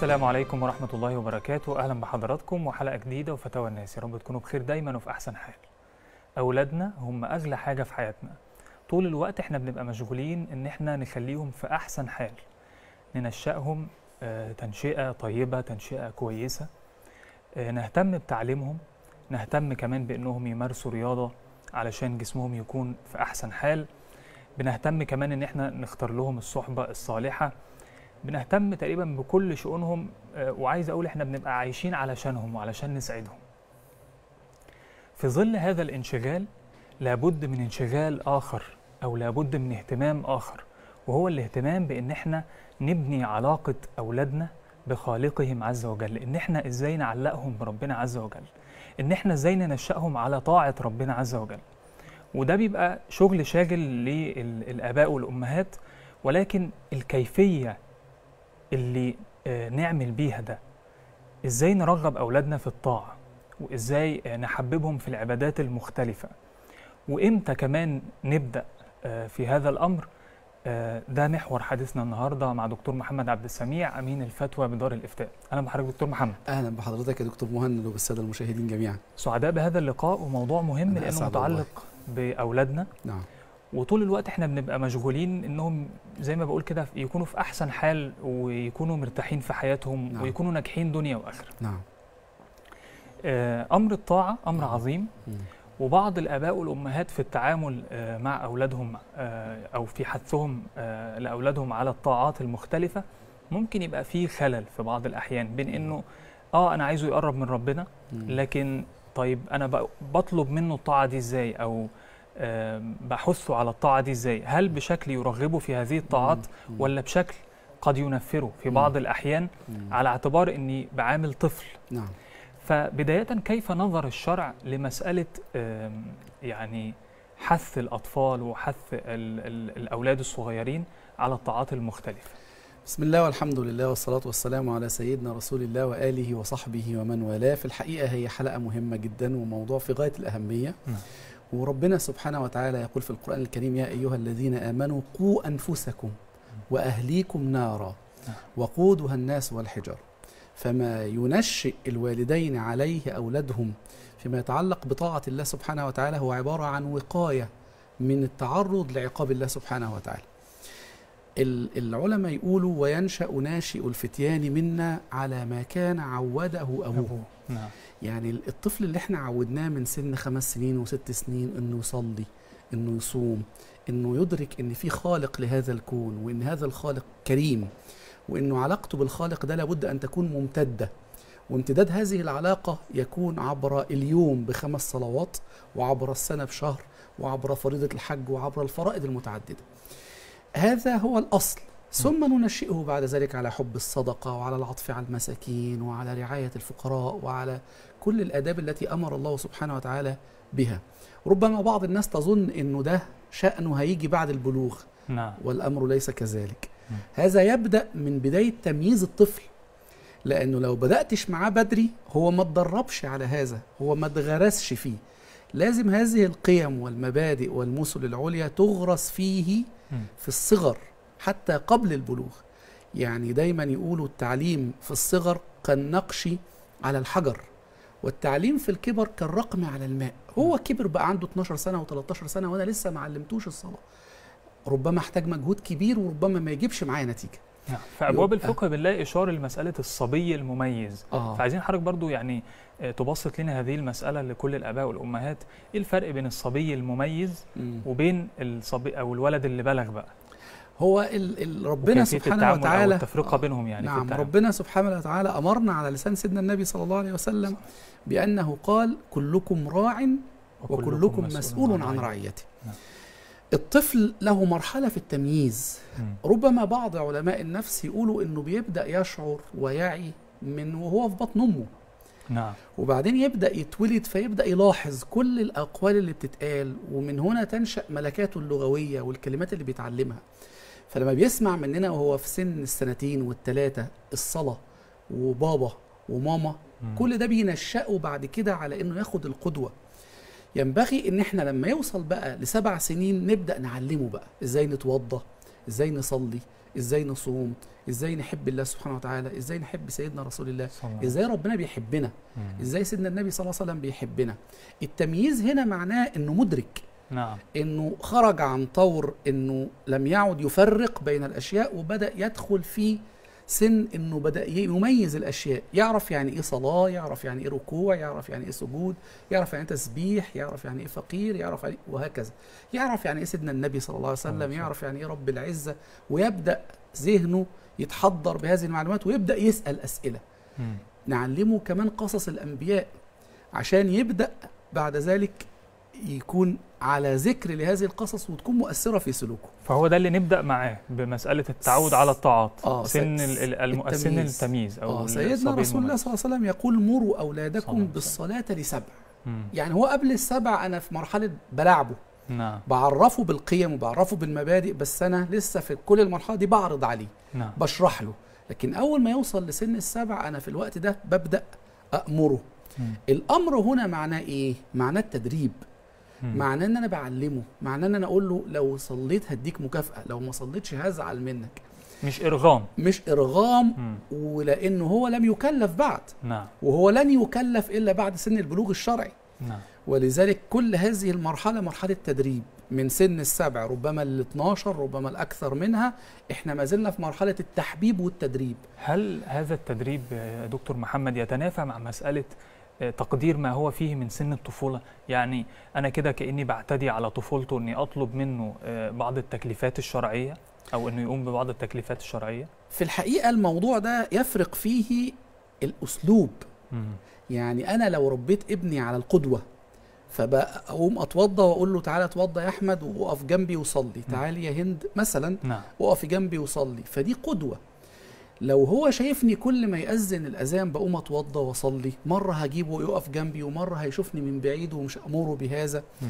السلام عليكم ورحمة الله وبركاته أهلا بحضراتكم وحلقة جديدة وفتاوى الناس يا رب تكونوا بخير دايما وفي أحسن حال أولادنا هم أغلى حاجة في حياتنا طول الوقت احنا بنبقى مشغولين إن احنا نخليهم في أحسن حال ننشأهم آه، تنشئة طيبة تنشئة كويسة آه، نهتم بتعليمهم نهتم كمان بإنهم يمارسوا رياضة علشان جسمهم يكون في أحسن حال بنهتم كمان إن احنا نختار لهم الصحبة الصالحة بنهتم تقريبا بكل شؤونهم آه، وعايز اقول احنا بنبقى عايشين علشانهم وعلشان نسعدهم في ظل هذا الانشغال لابد من انشغال اخر او لابد من اهتمام اخر وهو الاهتمام بان احنا نبني علاقه اولادنا بخالقهم عز وجل ان احنا ازاي نعلقهم بربنا عز وجل ان احنا ازاي ننشأهم على طاعه ربنا عز وجل وده بيبقى شغل شاغل للاباء والامهات ولكن الكيفيه اللي آه، نعمل بيها ده ازاي نرغب اولادنا في الطاعه وازاي آه، نحببهم في العبادات المختلفه وامتى كمان نبدا آه، في هذا الامر آه، ده محور حديثنا النهارده مع دكتور محمد عبد السميع امين الفتوى بدار الافتاء اهلا بحضرتك دكتور محمد اهلا بحضرتك يا دكتور مهند وبالساده المشاهدين جميعا سعداء بهذا اللقاء وموضوع مهم أنا لانه أسعد والله. متعلق باولادنا نعم وطول الوقت احنا بنبقى مشغولين انهم زي ما بقول كده يكونوا في احسن حال ويكونوا مرتاحين في حياتهم نعم. ويكونوا ناجحين دنيا واخره. نعم آه، امر الطاعه امر نعم. عظيم مم. وبعض الاباء والامهات في التعامل آه، مع اولادهم آه، او في حثهم آه، لاولادهم على الطاعات المختلفه ممكن يبقى فيه خلل في بعض الاحيان بين انه اه انا عايزه يقرب من ربنا مم. لكن طيب انا ب- بطلب منه الطاعه دي ازاي او آم، بحثه على الطاعه دي ازاي هل بشكل يرغبه في هذه الطاعات مم. ولا بشكل قد ينفره في مم. بعض الاحيان مم. على اعتبار اني بعامل طفل نعم فبدايه كيف نظر الشرع لمساله آم، يعني حث الاطفال وحث ال ال الاولاد الصغيرين على الطاعات المختلفه بسم الله والحمد لله والصلاة والسلام على سيدنا رسول الله وآله وصحبه ومن والاه في الحقيقة هي حلقة مهمة جدا وموضوع في غاية الأهمية نعم. وربنا سبحانه وتعالى يقول في القرآن الكريم يا أيها الذين آمنوا قوا أنفسكم وأهليكم نارا نعم. وقودها الناس والحجر فما ينشئ الوالدين عليه أولادهم فيما يتعلق بطاعة الله سبحانه وتعالى هو عبارة عن وقاية من التعرض لعقاب الله سبحانه وتعالى ال- العلماء يقولوا وينشأ ناشئ الفتيان منا على ما كان عوده أبوه أبوه. نعم يعني الطفل اللي احنا عودناه من سن خمس سنين وست سنين انه يصلي انه يصوم انه يدرك ان في خالق لهذا الكون وان هذا الخالق كريم وانه علاقته بالخالق ده لابد ان تكون ممتده وامتداد هذه العلاقه يكون عبر اليوم بخمس صلوات وعبر السنه بشهر وعبر فريضه الحج وعبر الفرائض المتعدده هذا هو الاصل ثم ننشئه بعد ذلك على حب الصدقه وعلى العطف على المساكين وعلى رعايه الفقراء وعلى كل الآداب التي أمر الله سبحانه وتعالى بها ربما بعض الناس تظن أنه ده شأنه هيجي بعد البلوغ نعم والأمر ليس كذلك مم. هذا يبدأ من بداية تمييز الطفل لأنه لو بدأتش معاه بدري هو ما اتدربش على هذا هو ما اتغرسش فيه لازم هذه القيم والمبادئ والمثل العليا تغرس فيه مم. في الصغر حتى قبل البلوغ يعني دايما يقولوا التعليم في الصغر كالنقش على الحجر والتعليم في الكبر كالرقم على الماء هو كبر بقى عنده 12 سنة و13 سنة وأنا لسه ما علمتوش الصلاة ربما احتاج مجهود كبير وربما ما يجيبش معايا نتيجة نعم في ابواب يبقى- الفقه بنلاقي اشاره لمساله الصبي المميز آه. فعايزين حضرتك برضو يعني آه، تبسط لنا هذه المساله لكل الاباء والامهات ايه الفرق بين الصبي المميز مم. وبين الصبي او الولد اللي بلغ بقى هو ال ال ربنا وكيفية سبحانه التعامل وتعالى او التفرقه آه. بينهم يعني في نعم التعامل. ربنا سبحانه وتعالى أمرنا على لسان سيدنا النبي صلى الله عليه وسلم بأنه قال كلكم راع وكلكم مسؤول عن رعيته نعم. الطفل له مرحلة في التمييز مم. ربما بعض علماء النفس يقولوا انه بيبدأ يشعر ويعي من وهو في بطن امه نعم وبعدين يبدأ يتولد فيبدأ يلاحظ كل الأقوال اللي بتتقال ومن هنا تنشأ ملكاته اللغوية والكلمات اللي بيتعلمها فلما بيسمع مننا وهو في سن السنتين والتلاتة الصلاة وبابا وماما مم. كل ده بينشأه بعد كده على انه ياخد القدوة ينبغي ان احنا لما يوصل بقى لسبع سنين نبدأ نعلمه بقى ازاي نتوضى ازاي نصلي ازاي نصوم ازاي نحب الله سبحانه وتعالى ازاي نحب سيدنا رسول الله صلى الله عليه ازاي ربنا بيحبنا وسلم. ازاي سيدنا النبي صلى الله عليه وسلم بيحبنا التمييز هنا معناه انه مدرك نعم انه خرج عن طور انه لم يعد يفرق بين الاشياء وبدا يدخل في سن انه بدا يميز الاشياء يعرف يعني ايه صلاه يعرف يعني ايه ركوع يعرف يعني ايه سجود يعرف يعني ايه تسبيح يعرف يعني ايه فقير يعرف يعني وهكذا يعرف يعني ايه سيدنا النبي صلى الله عليه صلى الله وسلم عليه يعرف يعني ايه رب العزه ويبدا ذهنه يتحضر بهذه المعلومات ويبدا يسال اسئله مم. نعلمه كمان قصص الأنبياء عشان يبدأ بعد ذلك يكون على ذكر لهذه القصص وتكون مؤثرة في سلوكه فهو ده اللي نبدا معاه بمساله التعود على الطاعات آه، سن س- ال- ال- الم- سن التمييز. التمييز او آه الصبي سيدنا رسول الله المميز. صلى الله عليه وسلم يقول مروا صلى أولادكم الله عليه بالصلاة لسبع مم. يعني هو قبل السبع أنا في مرحلة بلعبه نعم بعرفه بالقيم وبعرفه بالمبادئ بس أنا لسه في كل المرحلة دي بعرض عليه نعم بشرح له لكن أول ما يوصل لسن السبع أنا في الوقت ده ببدأ أأمره مم. الأمر هنا معناه إيه؟ معناه التدريب مم. معناه ان انا بعلمه معناه ان انا اقول له لو صليت هديك مكافاه لو ما صليتش هزعل منك مش ارغام مش ارغام مم. ولانه هو لم يكلف بعد نعم وهو لن يكلف الا بعد سن البلوغ الشرعي نعم ولذلك كل هذه المرحله مرحله تدريب من سن السبع ربما ال 12 ربما الاكثر منها احنا ما زلنا في مرحله التحبيب والتدريب هل هذا التدريب يا دكتور محمد يتنافى مع مسألة آه، تقدير ما هو فيه من سن الطفولة يعني أنا كده كأني بعتدي على طفولته أني أطلب منه آه، بعض التكليفات الشرعية أو أنه يقوم ببعض التكليفات الشرعية في الحقيقه الموضوع ده يفرق فيه الاسلوب مم. يعني انا لو ربيت ابني على القدوه فبقوم اتوضى واقول له تعالى اتوضى يا احمد وقف جنبي وصلي تعالي يا هند مثلا نعم وقفي جنبي وصلي فدي قدوه لو هو شايفني كل ما يأذن الأذان بقوم أتوضى وأصلي مرة هجيبه يقف جنبي ومرة هيشوفني من بعيد ومش أمره بهذا مم.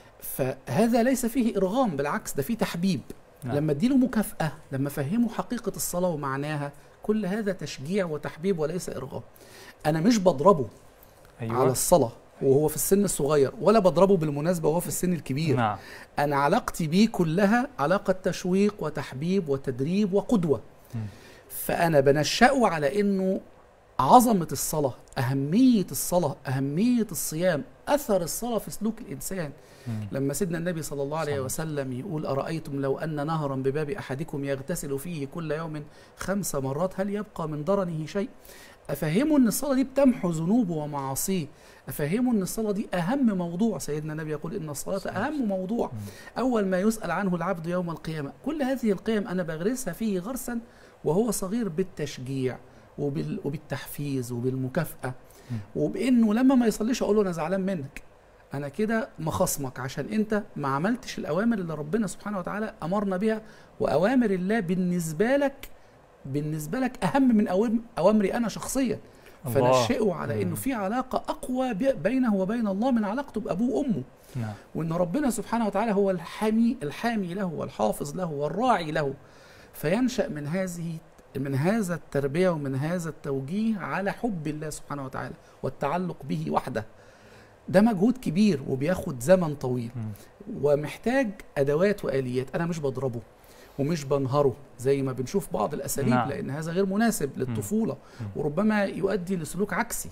فهذا ليس فيه إرغام بالعكس ده فيه تحبيب نعم. لما اديله مكافأة لما أفهمه حقيقة الصلاة ومعناها كل هذا تشجيع وتحبيب وليس إرغام أنا مش بضربه أيوة على الصلاة وهو في السن الصغير ولا بضربه بالمناسبة وهو في السن الكبير نعم أنا علاقتي بيه كلها علاقة تشويق وتحبيب وتدريب وقدوة مم. فأنا بنشأه على إنه عظمة الصلاة أهمية الصلاة أهمية الصيام أثر الصلاة في سلوك الإنسان مم. لما سيدنا النبي صلى الله عليه صلى الله وسلم يقول أرأيتم لو أن نهرا بباب أحدكم يغتسل فيه كل يوم خمس مرات هل يبقى من درنه شيء أفهمه أن الصلاة دي بتمحو ذنوبه ومعاصيه أفهمه أن الصلاة دي أهم موضوع سيدنا النبي يقول إن الصلاة أهم موضوع مم. أول ما يسأل عنه العبد يوم القيامة كل هذه القيم أنا بغرسها فيه غرسا وهو صغير بالتشجيع وبال... وبالتحفيز وبالمكافأة مم. وبإنه لما ما يصليش أقول له أنا زعلان منك أنا كده مخصمك عشان أنت ما عملتش الأوامر اللي ربنا سبحانه وتعالى أمرنا بها وأوامر الله بالنسبة لك بالنسبة لك أهم من أوام- أوامري أنا شخصيا الله. فنشئه على إنه مم. في علاقة أقوى بي- بينه وبين الله من علاقته بأبوه وأمه نعم وان ربنا سبحانه وتعالى هو الحامي الحامي له والحافظ له والراعي له فينشا من هذه من هذا التربيه ومن هذا التوجيه على حب الله سبحانه وتعالى والتعلق به وحده ده مجهود كبير وبياخد زمن طويل مم. ومحتاج ادوات واليات انا مش بضربه ومش بنهره زي ما بنشوف بعض الاساليب نعم. لان هذا غير مناسب للطفوله مم. وربما يؤدي لسلوك عكسي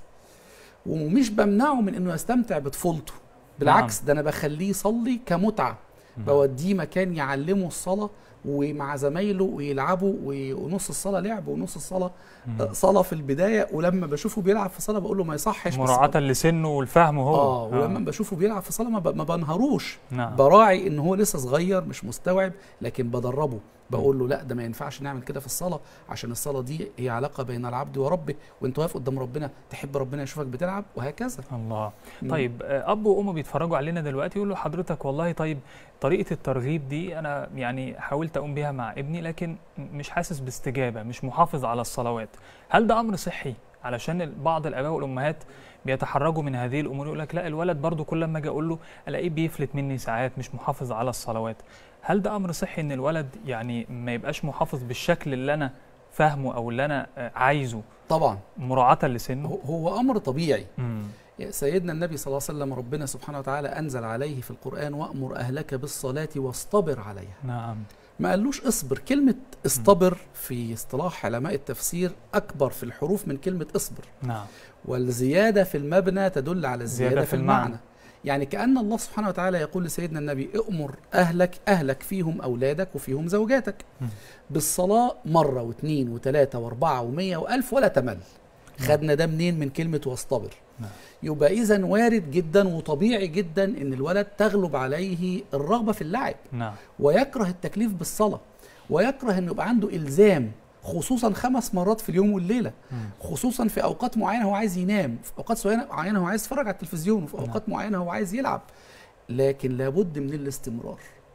ومش بمنعه من انه يستمتع بطفولته بالعكس ده انا بخليه يصلي كمتعه نعم. بوديه مكان يعلمه الصلاه ومع زمايله ويلعبوا ونص الصلاه لعب ونص الصلاه مم. صلاه في البدايه ولما بشوفه بيلعب في صلاه بقول له ما يصحش بس مراعاة لسنه والفهم هو اه ولما بشوفه بيلعب في صلاه ما, ب... ما بنهروش نعم براعي ان هو لسه صغير مش مستوعب لكن بدربه بقول له لا ده ما ينفعش نعمل كده في الصلاه عشان الصلاه دي هي علاقه بين العبد وربه وانت واقف قدام ربنا تحب ربنا يشوفك بتلعب وهكذا الله مم. طيب آه، اب وام بيتفرجوا علينا دلوقتي يقولوا حضرتك والله طيب طريقه الترغيب دي انا يعني حاولت اقوم بيها مع ابني لكن مش حاسس باستجابه مش محافظ على الصلوات هل ده امر صحي علشان ال- بعض الاباء والامهات بيتحرجوا من هذه الامور يقول لك لا الولد برضو كل ما اجي اقول له الاقيه بيفلت مني ساعات مش محافظ على الصلوات هل ده امر صحي ان الولد يعني ما يبقاش محافظ بالشكل اللي انا فاهمه او اللي انا آه، عايزه طبعا مراعاه لسنه هو- هو امر طبيعي مم. سيدنا النبي صلى الله عليه وسلم ربنا سبحانه وتعالى أنزل عليه في القرآن وأمر أهلك بالصلاة واصطبر عليها نعم ما قالوش اصبر كلمة اصطبر في اصطلاح علماء التفسير أكبر في الحروف من كلمة اصبر نعم والزيادة في المبنى تدل على الزيادة زيادة في في المعنى المعنى. يعني كأن الله سبحانه وتعالى يقول لسيدنا النبي أمر أهلك أهلك فيهم أولادك وفيهم زوجاتك مم. بالصلاة مرة واثنين وثلاثة وأربعة ومية وألف ولا تمل خدنا ده منين من كلمة واصطبر نعم. يبقى إذا وارد جدا وطبيعي جدا إن الولد تغلب عليه الرغبة في اللعب نعم ويكره التكليف بالصلاة ويكره انه يبقى عنده الزام خصوصا خمس مرات في اليوم والليله مم. خصوصا في اوقات معينه هو عايز ينام في اوقات صغيرة- معينه هو عايز يتفرج على التلفزيون وفي نعم. اوقات معينه هو عايز يلعب لكن لابد من الاستمرار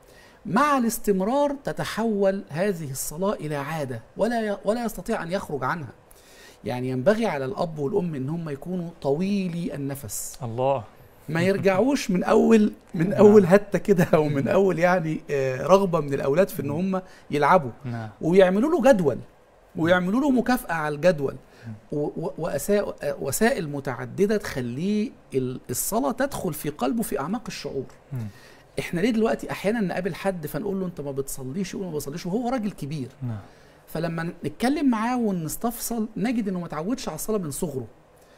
مع الاستمرار تتحول هذه الصلاه الى عاده ولا ي- ولا يستطيع ان يخرج عنها يعني ينبغي على الاب والام ان هم يكونوا طويلي النفس الله ما يرجعوش من اول من اول هته كده او من اول يعني آه، رغبه من الاولاد في ان هم يلعبوا نعم ويعملوا له جدول ويعملوا له مكافاه على الجدول و- و- وأسا- آه، وسائل متعدده تخليه ال- الصلاه تدخل في قلبه في اعماق الشعور مم. احنا ليه دلوقتي احيانا نقابل حد فنقول له انت ما بتصليش يقول ما بصليش وهو راجل كبير نعم فلما نتكلم معاه ونستفصل نجد انه ما اتعودش على الصلاه من صغره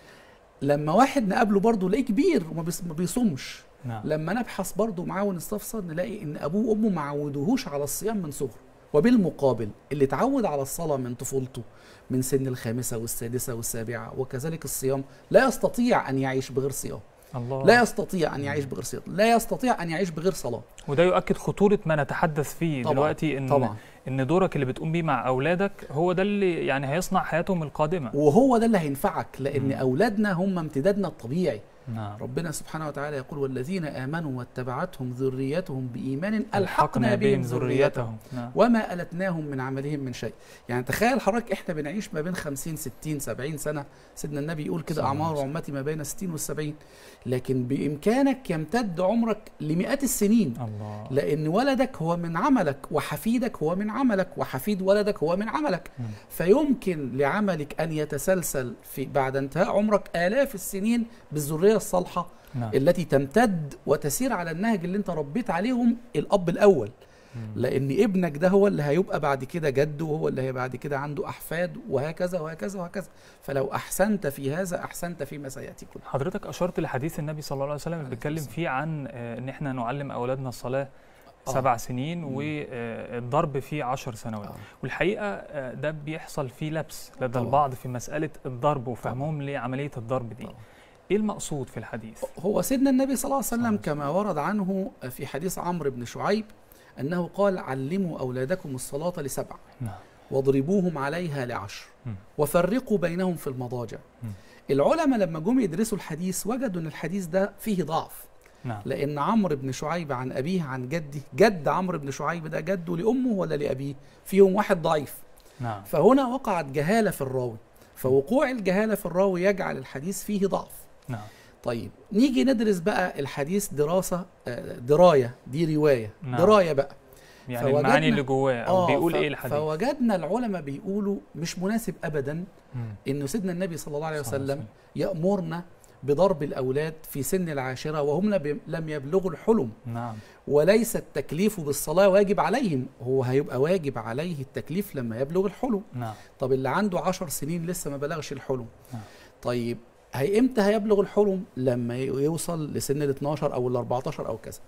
لما واحد نقابله برضه نلاقيه كبير وما بيص- ما بيصومش نعم لما نبحث برضه معاه ونستفسر نلاقي ان ابوه وامه ما عودوهوش على الصيام من صغره وبالمقابل اللي اتعود على الصلاه من طفولته من سن الخامسه والسادسه والسابعه وكذلك الصيام لا يستطيع ان يعيش بغير صيام الله لا يستطيع ان يعيش بغير صيام لا يستطيع ان يعيش بغير صلاه وده يؤكد خطورة ما نتحدث فيه طبعاً، دلوقتي إن طبعا إن دورك اللي بتقوم بيه مع أولادك هو ده اللي يعني هيصنع حياتهم القادمة وهو ده اللي هينفعك لان مم. اولادنا هم امتدادنا الطبيعي نعم ربنا سبحانه وتعالى يقول والذين امنوا واتبعتهم ذريتهم بايمان ألحقنا الحقنا بهم ذريتهم نعم وما ألتناهم من عملهم من شيء يعني تخيل حضرتك احنا بنعيش ما بين 50 60 70 سنة سيدنا النبي يقول كده صلى الله أعمار عليه أمتي ما بين 60 والسبعين لكن بإمكانك يمتد عمرك لمئات السنين الله لأن ولدك هو من عملك وحفيدك هو من عملك وحفيد ولدك هو من عملك مم. فيمكن لعملك أن يتسلسل في بعد انتهاء عمرك آلاف السنين بالذرية الصالحة نعم التي تمتد وتسير على النهج اللي انت ربيت عليهم الأب الأول مم. لان ابنك ده هو اللي هيبقى بعد كده جده وهو اللي هيبقى بعد كده عنده احفاد وهكذا وهكذا وهكذا فلو احسنت في هذا احسنت فيما سياتي كله حضرتك اشرت لحديث النبي صلى الله عليه وسلم اللي عليه بيتكلم الصلاة فيه عن آه، ان احنا نعلم اولادنا الصلاه آه. سبع سنين مم. والضرب فيه عشر سنوات آه. والحقيقه آه، ده بيحصل فيه لبس لدى طبعاً. البعض في مساله الضرب وفهمهم لعمليه الضرب دي طبعاً. ايه المقصود في الحديث هو سيدنا النبي صلى الله عليه صلى الله وسلم عليه كما ورد عنه في حديث عمرو بن شعيب انه قال علموا اولادكم الصلاه لسبع نعم واضربوهم عليها لعشر مم. وفرقوا بينهم في المضاجع مم. العلماء لما جم يدرسوا الحديث وجدوا ان الحديث ده فيه ضعف نعم لان عمرو بن شعيب عن ابيه عن جده جد عمرو بن شعيب ده جده لامه ولا لابيه فيهم واحد ضعيف نعم فهنا وقعت جهاله في الراوي فوقوع الجهاله في الراوي يجعل الحديث فيه ضعف نعم طيب نيجي ندرس بقى الحديث دراسه آه، درايه دي روايه نعم. درايه بقى يعني فوجدنا- المعاني اللي جواه او بيقول ف- ايه الحديث فوجدنا العلماء بيقولوا مش مناسب ابدا مم. انه سيدنا النبي صلى الله عليه صلى الله وسلم يامرنا بضرب الاولاد في سن العاشره وهم لم- لم يبلغوا الحلم نعم وليس التكليف بالصلاة واجب عليهم هو هيبقى واجب عليه التكليف لما يبلغ الحلم نعم طب اللي عنده عشر سنين لسه ما بلغش الحلم نعم. طيب هي امتى هيبلغ الحلم لما ي- يوصل لسن ال 12 او ال 14 او كذا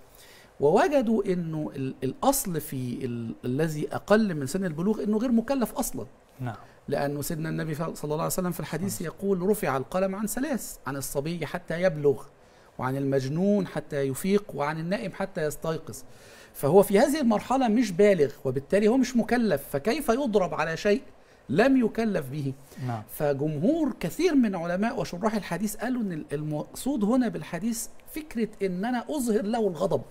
ووجدوا انه ال- الاصل في ال- الذي اقل من سن البلوغ انه غير مكلف اصلا نعم لانه سيدنا النبي صلى الله عليه وسلم في الحديث يقول رفع القلم عن ثلاث عن الصبي حتى يبلغ وعن المجنون حتى يفيق وعن النائم حتى يستيقظ فهو في هذه المرحله مش بالغ وبالتالي هو مش مكلف فكيف يضرب على شيء لم يكلف به نعم فجمهور كثير من علماء وشراح الحديث قالوا ان المقصود هنا بالحديث فكره ان انا اظهر له الغضب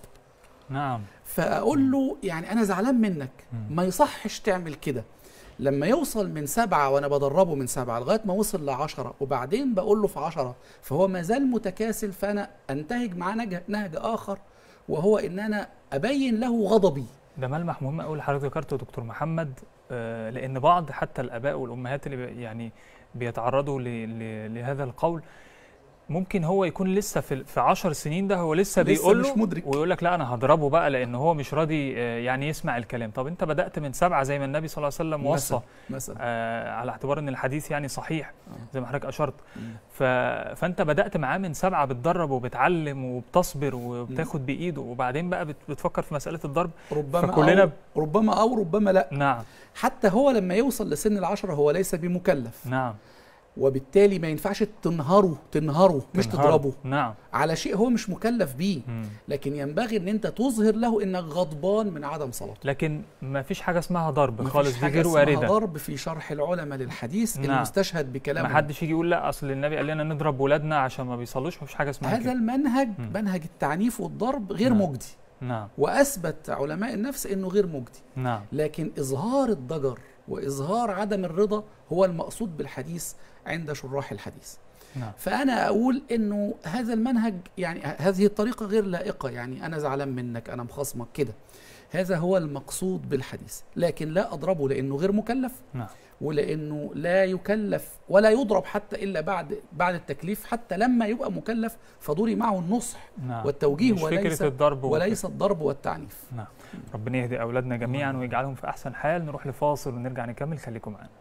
نعم فاقول له يعني انا زعلان منك مم. ما يصحش تعمل كده لما يوصل من سبعة وأنا بدربه من سبعة لغاية ما وصل لعشرة وبعدين بقول له في عشرة فهو ما زال متكاسل فأنا أنتهج معاه نهج, نهج آخر وهو إن أنا أبين له غضبي ده ملمح مهم قوي اللي حضرتك ذكرته يا دكتور محمد آه، لان بعض حتى الاباء والامهات اللي بي- يعني بيتعرضوا ل- ل- لهذا القول ممكن هو يكون لسه في في 10 سنين ده هو لسه, لسه بيقول مش له مدرك. ويقول لك لا انا هضربه بقى لان هو مش راضي آه، يعني يسمع الكلام طب انت بدات من سبعه زي ما النبي صلى الله عليه وسلم وصى مثلا مثلا آه على اعتبار ان الحديث يعني صحيح آه. زي ما حضرتك اشرت مم. ف... فانت بدات معاه من سبعه بتدرب وبتعلم وبتصبر وبتاخد بايده وبعدين بقى بت... بتفكر في مساله الضرب ربما فكلنا أو ب- ربما او ربما لا نعم حتى هو لما يوصل لسن العشرة هو ليس بمكلف نعم وبالتالي ما ينفعش تنهره تنهره مش تنهار. تضربه نعم على شيء هو مش مكلف بيه مم. لكن ينبغي ان انت تظهر له انك غضبان من عدم صلاته لكن ما فيش حاجه اسمها ضرب مفيش خالص دي حاجة غير اسمها وارده ضرب في شرح العلماء للحديث نعم. المستشهد بكلام ما حدش يجي يقول لا اصل النبي قال لنا نضرب ولادنا عشان ما بيصلوش مفيش حاجه اسمها هذا كده المنهج مم. منهج التعنيف والضرب غير نعم. مجدي نعم واثبت علماء النفس انه غير مجدي نعم لكن اظهار الضجر واظهار عدم الرضا هو المقصود بالحديث عند شراح الحديث نعم فانا اقول انه هذا المنهج يعني هذه الطريقه غير لائقه يعني انا زعلان منك انا مخاصمك كده هذا هو المقصود بالحديث لكن لا اضربه لانه غير مكلف نعم ولانه لا يكلف ولا يضرب حتى الا بعد بعد التكليف حتى لما يبقى مكلف فضري معه النصح نعم والتوجيه مش وليس فكره الضرب وكده. وليس الضرب والتعنيف نعم ربنا يهدي اولادنا جميعا ويجعلهم في احسن حال نروح لفاصل ونرجع نكمل خليكم معانا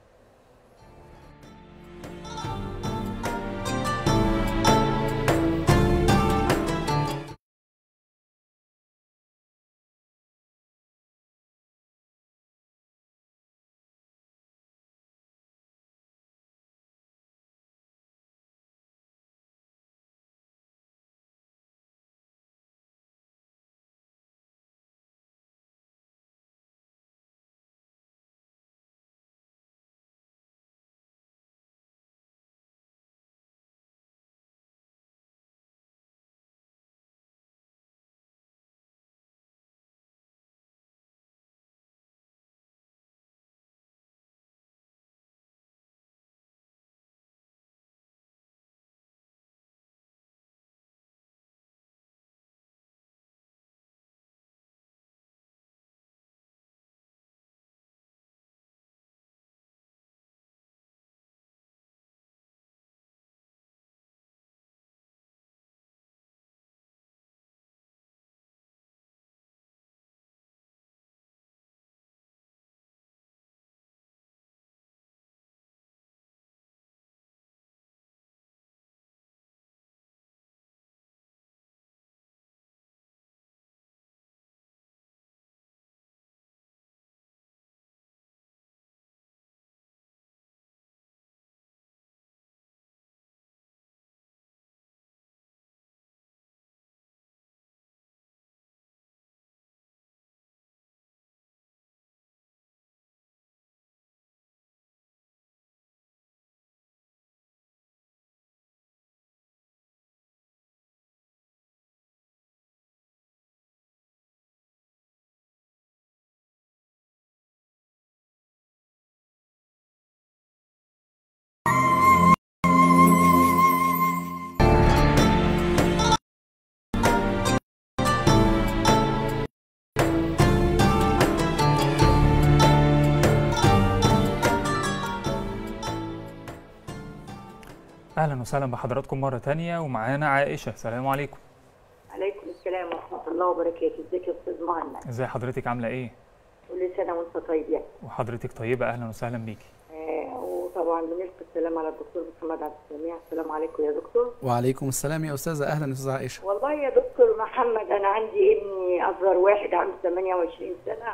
اهلا وسهلا بحضراتكم مره تانية ومعانا عائشه السلام عليكم عليكم السلام ورحمة الله وبركاته، ازيك يا أستاذ مهند؟ ازي حضرتك عامله ايه كل سنة وأنت طيب يعني. وحضرتك طيبه اهلا وسهلا بيكي آه وطبعا بنلقي السلام على الدكتور محمد عبد السميع، السلام عليكم يا دكتور. وعليكم السلام يا استاذه اهلا استاذه عائشه والله يا دكتور محمد أنا عندي ابني أصغر واحد عنده 28 سنة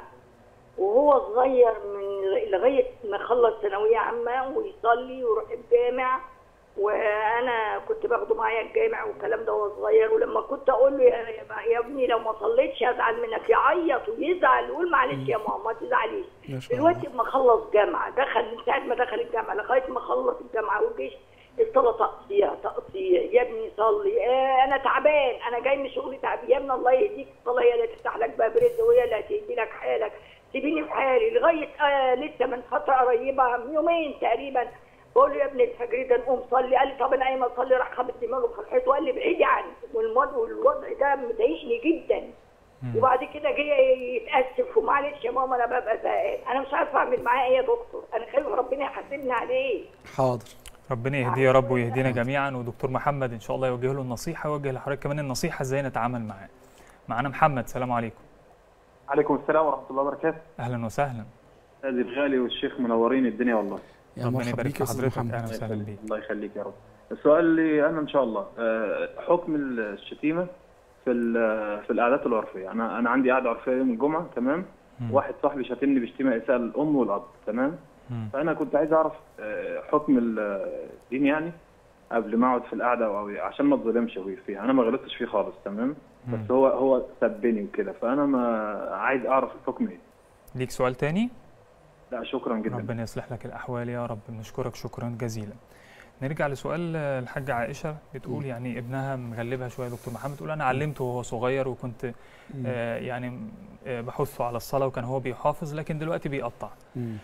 وهو صغير من لغاية ما خلص ثانوية عامة ويصلي ويروح الجامع وانا كنت باخده معايا الجامع والكلام ده وهو صغير ولما كنت اقول له يا, يا ابني لو ما صليتش هزعل منك يعيط ويزعل ويقول معلش يا ماما ما تزعليش ما شاء الله. دلوقتي اما خلص جامعه دخل من ساعه ما دخل الجامعه لغايه ما خلص الجامعه والجيش الصلاه تقطيع تقطيع يا ابني صلي آه انا تعبان انا جاي من شغلي تعبان يا ابني الله يهديك الصلاه هي اللي تفتح لك باب رزق وهي اللي هتهدي لك حالك سيبيني في حالي لغايه آه لسه من فتره قريبه من يومين تقريبا بقول له يا ابني الفجر ده نقوم صلي قال لي طب انا قايم اصلي راح خبط دماغه في الحيط وقال لي بعيدي عني والوضع والوضع ده مضايقني جدا وبعد كده جه يتاسف ومعلش يا ماما انا ببقى زهقان انا مش عارفه اعمل معاه ايه يا دكتور انا خايف ربنا يحاسبني عليه حاضر ربنا يهديه يا رب ويهدينا جميعا ودكتور محمد ان شاء الله يوجه له النصيحه ويوجه لحضرتك كمان النصيحه ازاي نتعامل معاه معانا محمد سلام عليكم عليكم السلام ورحمة الله وبركاته اهلا وسهلا أستاذ الغالي والشيخ منورين الدنيا والله يا ربنا مرحبا يبارك بيك في يا استاذ حضرتك محمد اهلا وسهلا بيك الله يخليك يا رب السؤال اللي أنا إن شاء الله آه، حكم الشتيمة في ال- في القعدات العرفية أنا أنا عندي قعدة عرفية يوم الجمعة تمام مم. واحد صاحبي شاتمني بشتيمة إساءة الأم والأب تمام مم. فأنا كنت عايز أعرف آه، حكم ال- الدين يعني قبل ما أقعد في القعدة أو أو- عشان ما اتظلمش أبوي فيها أنا ما غلطتش فيه خالص تمام مم. بس هو هو سبني وكده فأنا ما عايز أعرف الحكم إيه ليك سؤال تاني لا شكرا جدا ربنا يصلح لك الاحوال يا رب نشكرك شكرا جزيلا نرجع لسؤال آه، الحاجة عائشة بتقول يعني ابنها مغلبها شوية يا دكتور محمد تقول أنا علمته وهو صغير وكنت آه يعني آه بحثه على الصلاة وكان هو بيحافظ لكن دلوقتي بيقطع مم.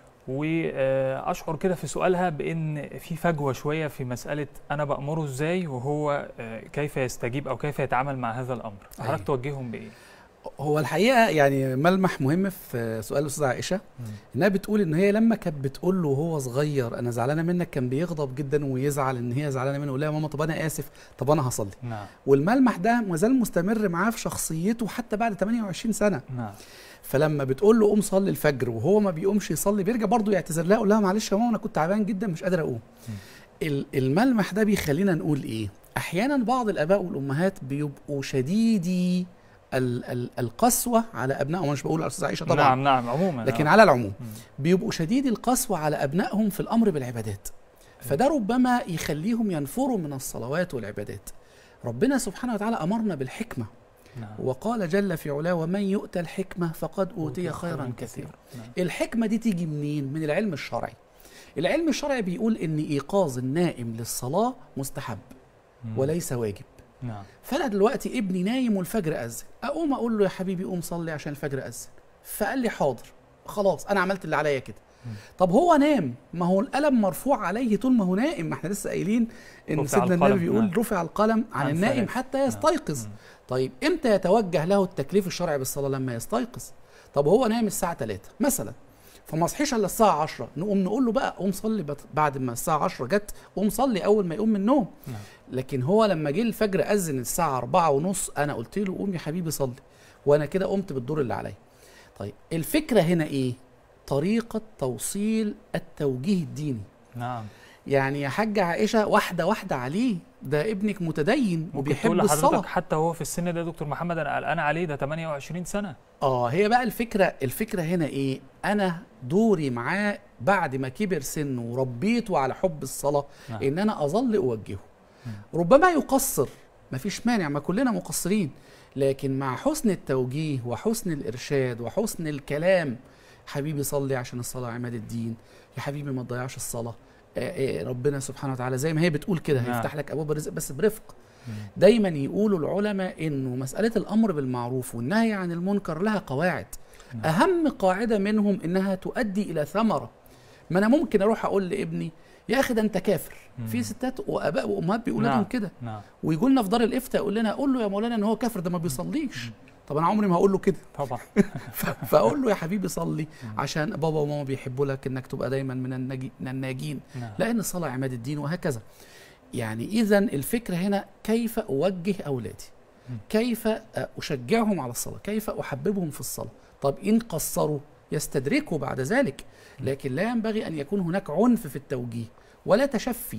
واشعر كده في سؤالها بان في فجوه شويه في مساله انا بامره ازاي وهو آه، كيف يستجيب او كيف يتعامل مع هذا الامر أيوة. حضرتك توجههم بايه هو الحقيقه يعني ملمح مهم في سؤال الاستاذه عائشه انها بتقول ان هي لما كانت بتقول له وهو صغير انا زعلانه منك كان بيغضب جدا ويزعل ان هي زعلانه منه يقول لها يا ماما طب انا اسف طب انا هصلي نعم والملمح ده ما زال مستمر معاه في شخصيته حتى بعد 28 سنه نعم فلما بتقول له قوم صلي الفجر وهو ما بيقومش يصلي بيرجع برضه يعتذر لها يقول لها معلش يا ماما انا كنت تعبان جدا مش قادر اقوم ال- الملمح ده بيخلينا نقول ايه احيانا بعض الاباء والامهات بيبقوا شديدي ال- ال- القسوه على ابنائهم مش بقول على استاذ عائشه طبعا نعم نعم عموما لكن آه. على العموم مم. بيبقوا شديد القسوة على أبنائهم في الأمر بالعبادات فده ربما يخليهم ينفروا من الصلوات والعبادات ربنا سبحانه وتعالى أمرنا بالحكمة نعم وقال جل في علاه ومن يؤتى الحكمة فقد أوتي خيرا كثيرا الحكمة دي تيجي منين؟ من العلم الشرعي العلم الشرعي بيقول إن إيقاظ النائم للصلاة مستحب مم. وليس واجب نعم فانا دلوقتي ابني نايم والفجر اذن اقوم اقول له يا حبيبي قوم صلي عشان الفجر اذن فقال لي حاضر خلاص انا عملت اللي عليا كده مم. طب هو نام ما هو القلم مرفوع عليه طول ما هو نائم ما احنا لسه قايلين ان رفع سيدنا القلم، النبي بيقول نعم. رفع القلم عن, عن النائم ثلاث. حتى يستيقظ مم. طيب امتى يتوجه له التكليف الشرعي بالصلاه لما يستيقظ طب هو نايم الساعه 3 مثلا فما صحيش الا الساعه 10 نقوم نقول له بقى قوم صلي بت- بعد ما الساعه 10 جت قوم صلي اول ما يقوم من النوم نعم. لكن هو لما جه الفجر اذن الساعه 4 ونص انا قلت له قوم يا حبيبي صلي وانا كده قمت بالدور اللي عليا طيب الفكره هنا ايه طريقه توصيل التوجيه الديني نعم يعني يا حاجة عائشة واحدة واحدة عليه ده ابنك متدين ممكن وبيحب تقول الصلاة لحضرتك حتى هو في السن ده يا دكتور محمد انا قلقان عليه ده 28 سنه اه هي بقى الفكرة الفكرة هنا ايه انا دوري معاه بعد ما كبر سنه وربيته على حب الصلاة نعم. ان انا اظل اوجهه ربما يقصر مفيش مانع ما كلنا مقصرين لكن مع حسن التوجيه وحسن الارشاد وحسن الكلام حبيبي صلي عشان الصلاة عماد الدين يا حبيبي ما تضيعش الصلاة آه، آه، ربنا سبحانه وتعالى زي ما هي بتقول كده نعم. هيفتح لك ابواب الرزق بس برفق مم. دايما يقولوا العلماء انه مسألة الامر بالمعروف والنهي عن المنكر لها قواعد نعم. اهم قاعدة منهم انها تؤدي الى ثمرة ما انا ممكن اروح اقول لابني يا اخي ده انت كافر مم. في ستات واباء وامهات بيقولوا نعم. لهم كده نعم ويقول لنا في دار الافتاء يقول لنا قول له يا مولانا ان هو كافر ده ما بيصليش طب انا عمري ما هقول له كده طبعا ف- فاقول له يا حبيبي صلي عشان بابا وماما بيحبوا لك انك تبقى دايما من الناجي من الناجين نعم لان الصلاه عماد الدين وهكذا يعني اذا الفكره هنا كيف اوجه اولادي م. كيف اشجعهم على الصلاه كيف احببهم في الصلاه طب ان قصروا يستدركوا بعد ذلك لكن لا ينبغي ان يكون هناك عنف في التوجيه ولا تشفي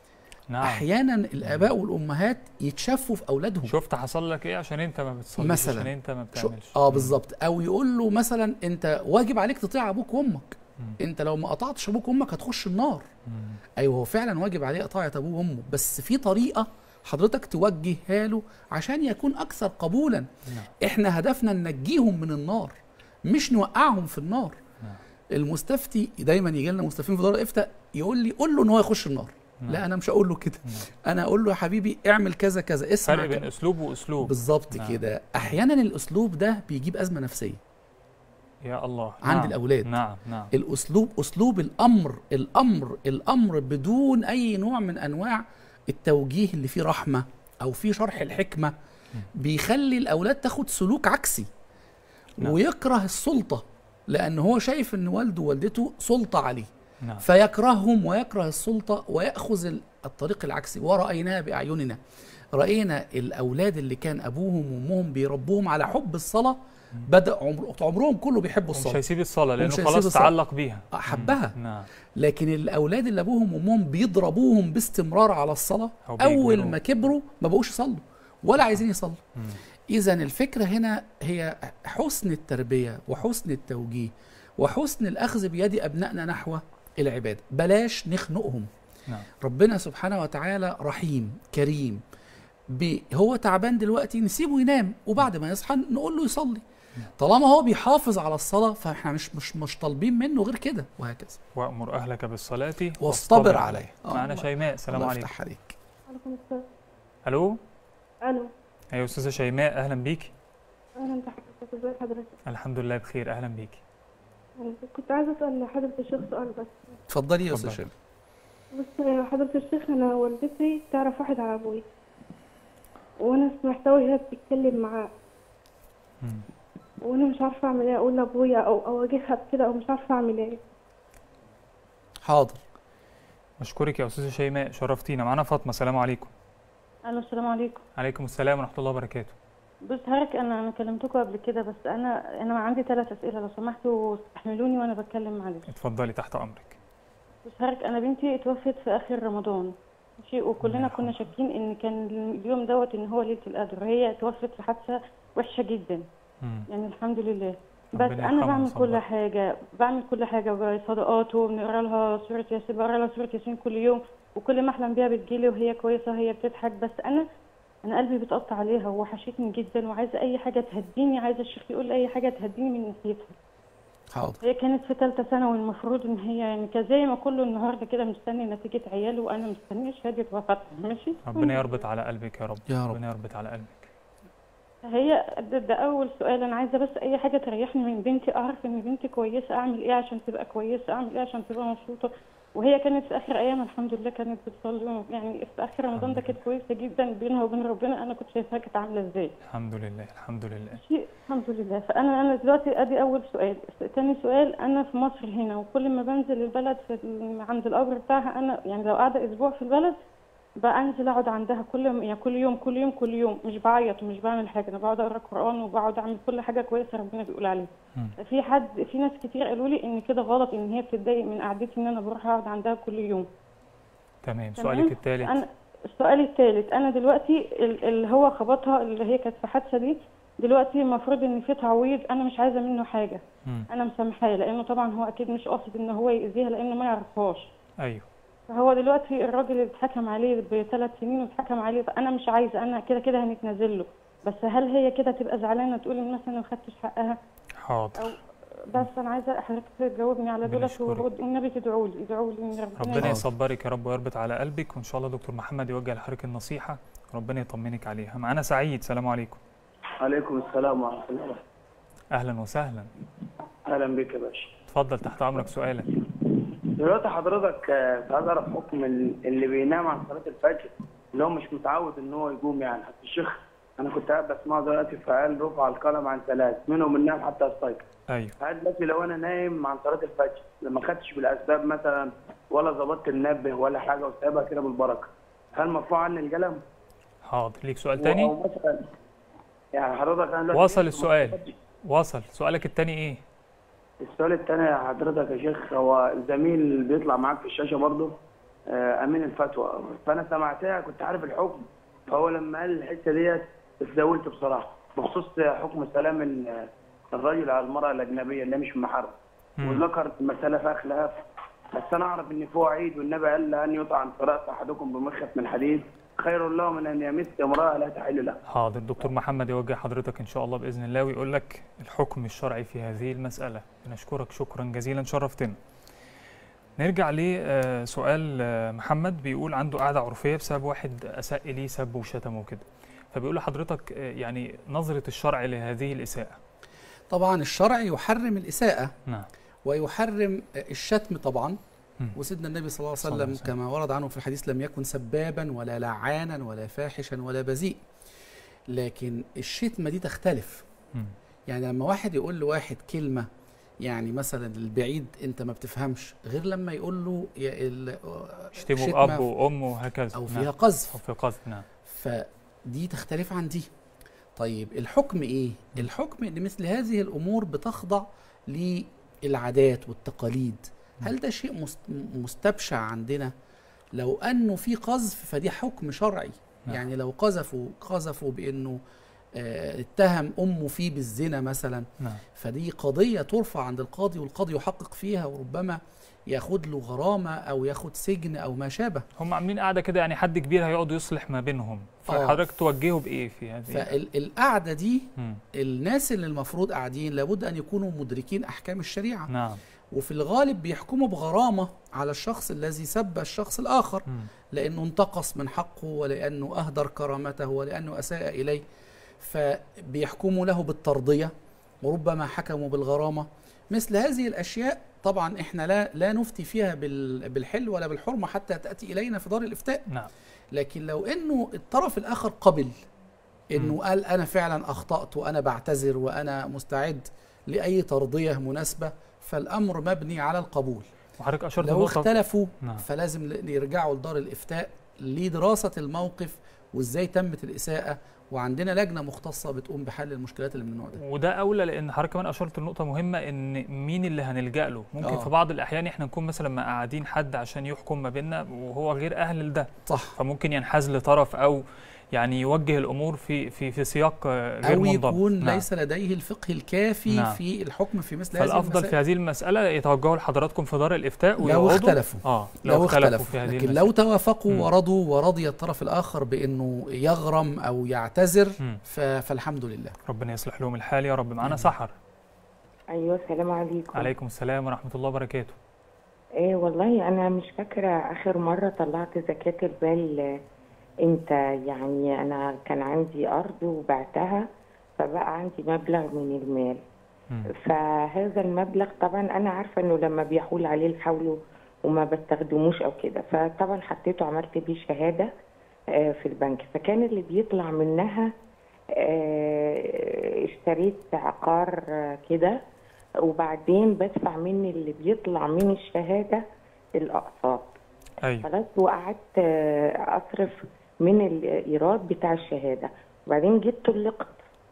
نعم احيانا الاباء والامهات يتشفوا في اولادهم شفت حصل لك ايه عشان انت ما بتصليش مثلاً. عشان انت ما شو بتعملش اه بالظبط او يقول له مثلا انت واجب عليك تطيع ابوك وامك مم. انت لو ما قطعتش ابوك وامك هتخش النار مم. ايوه هو فعلا واجب عليه طاعه ابوه وامه بس في طريقه حضرتك توجهها له عشان يكون اكثر قبولا نعم احنا هدفنا ننجيهم من النار مش نوقعهم في النار نعم. المستفتي دايما يجي لنا مستفتين في دار الافتاء يقول لي قول له ان هو يخش النار نعم. لا انا مش هقول له كده نعم. انا اقول له يا حبيبي اعمل كذا كذا اسمع فرق بين كذا. اسلوب واسلوب بالظبط نعم. كده احيانا الاسلوب ده بيجيب ازمه نفسيه يا الله عند نعم. الأولاد. نعم نعم الاسلوب اسلوب الامر الامر الامر بدون اي نوع من انواع التوجيه اللي فيه رحمه او فيه شرح الحكمه بيخلي الاولاد تاخد سلوك عكسي نعم. ويكره السلطه لان هو شايف ان والده ووالدته سلطه عليه نعم فيكرههم ويكره السلطة ويأخذ ال- الطريق العكسي ورأيناها بأعيننا رأينا الأولاد اللي كان أبوهم وأمهم بيربوهم على حب الصلاة بدأ عمر عمرهم كله بيحبوا ومش الصلاة هيسيب الصلاة لأنه ومش هيسيب خلاص الصلاة. تعلق بيها حبها نعم لكن الأولاد اللي أبوهم وأمهم بيضربوهم باستمرار على الصلاة أو أول بيجبروهم. ما كبروا ما بقوش يصلوا ولا عايزين يصلوا مم. إذا الفكرة هنا هي حسن التربية وحسن التوجيه وحسن الأخذ بيد أبنائنا نحو العبادة بلاش نخنقهم نعم ربنا سبحانه وتعالى رحيم كريم بي هو تعبان دلوقتي نسيبه ينام وبعد ما يصحى نقول له يصلي طالما هو بيحافظ على الصلاة فاحنا مش مش مش طالبين منه غير كده وهكذا وأمر أهلك بالصلاة واصطبر عليه آه، معنا الله- شيماء السلام الله عليكم يفتح عليك عليكم السلام ألو الو أيوة أستاذة شيماء أهلا بيكي اهلا بحضرتك ازي حضرتك الحمد لله بخير أهلا بيكي أنا كنت عايزه اسال حضره الشيخ سؤال بس اتفضلي يا استاذ اتفضل. بس شيماء حضره الشيخ انا والدتي تعرف واحد على ابوي وانا سمعتها وهي بتتكلم معاه مم. وانا مش عارفه اعمل ايه اقول لابويا او اواجهها بكده او مش عارفه اعمل ايه حاضر أشكرك يا أستاذة شيماء شرفتينا معنا فاطمة السلام عليكم الو السلام عليكم عليكم السلام ورحمة الله وبركاته بص حضرتك انا انا كلمتكم قبل كده بس انا انا عندي ثلاث اسئله لو سمحتوا استحملوني وانا بتكلم معلش اتفضلي تحت أمرك بص حضرتك انا بنتي اتوفت في اخر رمضان ماشي وكلنا كنا شاكين ان كان اليوم دوت ان هو ليله القدر هي اتوفت في حادثه وحشه جدا مم. يعني الحمد لله بس ربنا انا يرحمها بعمل ويصبرها. كل حاجه بعمل كل حاجه صدقات وبنقرا لها سوره ياسين بقرا لها سوره ياسين كل يوم وكل ما احلم بيها بتجيلي وهي كويسه وهي بتضحك بس انا انا قلبي بيتقطع عليها ووحشتني جدا وعايزه اي حاجه تهديني عايزه الشيخ يقول لي اي حاجه تهديني من ناحيتها حاضر هي كانت في ثالثه ثانوي المفروض ان هي يعني كان زي ما كله النهارده كده مستني نتيجه عياله وانا مستنيه شهاده وفاتها ماشي ربنا يربط على قلبك يا رب يا رب. ربنا يربط على قلبك هي ده, ده اول سؤال انا عايزه بس اي حاجه تريحني من بنتي اعرف ان بنتي كويسه اعمل ايه عشان تبقى كويسه اعمل ايه عشان تبقى مبسوطه وهي كانت في اخر ايام الحمد لله كانت بتصلي يعني في اخر رمضان ده كانت كويسه جدا بينها وبين ربنا انا كنت شايفاها كانت عامله ازاي الحمد لله الحمد لله شيء الحمد لله فانا انا دلوقتي ادي اول سؤال تاني سؤال انا في مصر هنا وكل ما بنزل البلد في ال- عند القبر بتاعها انا يعني لو قاعده اسبوع في البلد بنزل اقعد عندها كل يعني كل يوم كل يوم كل يوم مش بعيط ومش بعمل حاجه انا بقعد اقرا قران وبقعد اعمل كل حاجه كويسه ربنا بيقول عليها مم. في حد في ناس كتير قالوا لي ان كده غلط ان هي بتتضايق من قعدتي ان انا بروح اقعد عندها كل يوم تمام تمام؟ سؤالك الثالث انا السؤال الثالث انا دلوقتي ال- اللي هو خبطها اللي هي كانت في حادثه دي دلوقتي المفروض ان في تعويض انا مش عايزه منه حاجه مم. انا مسامحاه لانه طبعا هو اكيد مش قاصد ان هو يأذيها لانه ما يعرفهاش أيوه فهو دلوقتي الراجل اللي اتحكم عليه بثلاث سنين واتحكم عليه انا مش عايزه انا كده كده هنتنازل له بس هل هي كده تبقى زعلانه تقول إن مثلا ما خدتش حقها حاضر او بس انا عايزه حضرتك تجاوبني على دولت بنشكرك. والنبي تدعوا لي ادعوا لي ان ربنا ربنا حاضر. يصبرك يا رب ويربط على قلبك وإن شاء الله دكتور محمد يوجه لحضرتك النصيحة ربنا يطمنك عليها معانا سعيد سلام عليكم عليكم السلام ورحمة الله وبركاته. أهلا وسهلا أهلا بك يا باشا. اتفضل تحت أمرك سؤالك دلوقتي حضرتك آه، كنت عايز أعرف حكم ال- اللي بينام عن صلاة الفجر اللي هو مش متعود إن هو يقوم يعني حتى الشيخ أنا كنت قاعد بسمعه دلوقتي فقال رفع القلم عن ثلاث منهم النام حتى يستيقظ. أيوه هل دلوقتي لو أنا نايم عن صلاة الفجر لما خدتش بالأسباب مثلا ولا ظبطت المنبه ولا حاجة وسايبها كده بالبركة هل مرفوع عني القلم؟ حاضر ليك سؤال أو تاني مثلا يعني حضرتك أنا دلوقتي وصل السؤال وصل سؤالك التاني إيه السؤال الثاني يا حضرتك يا شيخ هو زميل بيطلع معاك في الشاشه برضه آه، امين الفتوى فانا سمعتها كنت عارف الحكم فهو لما قال الحته ديت اتزاولت بصراحه بخصوص حكم سلام ال- الرجل على المراه الاجنبيه اللي مش محرم مم. وذكر المساله فيها خلاف بس انا اعرف ان فيه عيد والنبي قال لان يطعن في راس احدكم بمخيط من حديد خير له من ان يمس امراه لا تحل له حاضر دكتور محمد يوجه حضرتك ان شاء الله باذن الله ويقول لك الحكم الشرعي في هذه المساله بنشكرك شكرا جزيلا شرفتنا نرجع لسؤال محمد بيقول عنده قاعده عرفيه بسبب واحد اساء ليه سب وشتمه وكده فبيقول لحضرتك آه، يعني نظره الشرع لهذه الاساءه طبعا الشرع يحرم الإساءة نعم ويحرم الشتم طبعا مم. وسيدنا النبي صلى الله صلى عليه الله وسلم عليه وسلم. كما ورد عنه في الحديث لم يكن سبابا ولا لعانا ولا فاحشا ولا بذيء لكن الشتمة دي تختلف مم. يعني لما واحد يقول لواحد كلمة يعني مثلا البعيد انت ما بتفهمش غير لما يقول له يا ال- يشتموا شتمة باب وام وهكذا او نعم. فيها قذف او في قذف نعم فدي تختلف عن دي طيب الحكم ايه الحكم ان مثل هذه الامور بتخضع للعادات والتقاليد هل ده شيء مست- مستبشع عندنا لو انه في قذف فدي حكم شرعي نعم. يعني لو قذفوا قذفوا بانه آه، اتهم امه فيه بالزنا مثلا نعم فدي قضيه ترفع عند القاضي والقاضي يحقق فيها وربما ياخد له غرامه او ياخد سجن او ما شابه هم عاملين قاعده كده يعني حد كبير هيقعد يصلح ما بينهم آه. فحضرتك توجهه بايه في هذه فالقعده دي مم. الناس اللي المفروض قاعدين لابد ان يكونوا مدركين احكام الشريعه نعم وفي الغالب بيحكموا بغرامه على الشخص الذي سب الشخص الاخر مم. لانه انتقص من حقه ولانه اهدر كرامته ولانه اساء اليه فبيحكموا له بالترضيه وربما حكموا بالغرامه مثل هذه الاشياء طبعا احنا لا لا نفتي فيها بال- بالحل ولا بالحرمه حتى تاتي الينا في دار الافتاء نعم لكن لو انه الطرف الاخر قبل انه مم. قال انا فعلا اخطات وانا بعتذر وانا مستعد لاي ترضيه مناسبه فالامر مبني على القبول وحضرتك اشرت لو لنقطه اختلفوا نعم. فلازم ل- يرجعوا لدار الافتاء لدراسه الموقف وازاي تمت الاساءه وعندنا لجنه مختصه بتقوم بحل المشكلات اللي من النوع ده وده اولى لان حضرتك كمان اشرت لنقطه مهمه ان مين اللي هنلجا له ممكن آه. في بعض الاحيان احنا نكون مثلا مقعدين حد عشان يحكم ما بيننا وهو غير اهل لده صح فممكن ينحاز لطرف او يعني يوجه الامور في في في سياق آه، غير او منضبط يكون نعم. ليس لديه الفقه الكافي نعم. في الحكم في مثل هذه فالافضل المسائل في هذه المساله يتوجهوا لحضراتكم في دار الافتاء لو ويقعدوا اختلفوا اه لو اختلفوا اختلفوا في هذه لكن المسألة. لو توافقوا مم. ورضوا ورضي الطرف الاخر بانه يغرم او يعتذر مم. ف- فالحمد لله ربنا يصلح لهم الحال يا رب معانا آمين. سحر ايوه السلام عليكم عليكم السلام ورحمه الله وبركاته ايه والله انا مش فاكره اخر مره طلعت زكاه المال آه، امتى يعني انا كان عندي ارض وبعتها فبقى عندي مبلغ من المال مم. فهذا المبلغ طبعا انا عارفه انه لما بيحول عليه الحول وما بستخدموش او كده فطبعا حطيته عملت بيه شهاده آه، في البنك فكان اللي بيطلع منها آه، اشتريت عقار آه، كده وبعدين بدفع من اللي بيطلع من الشهاده الاقساط ايوه خلاص وقعدت آه، اصرف من الايراد بتاع الشهاده وبعدين جيت طلقت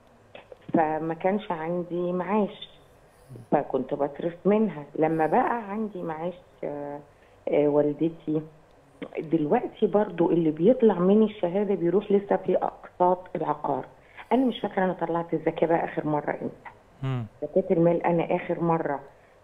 فما كانش عندي معاش فكنت بصرف منها لما بقى عندي معاش آه، آه، والدتي دلوقتي برضو اللي بيطلع من الشهاده بيروح لسه في اقساط العقار انا مش فاكره انا طلعت الزكاه بقى اخر مره امتى مم. زكاة المال أنا آخر مرة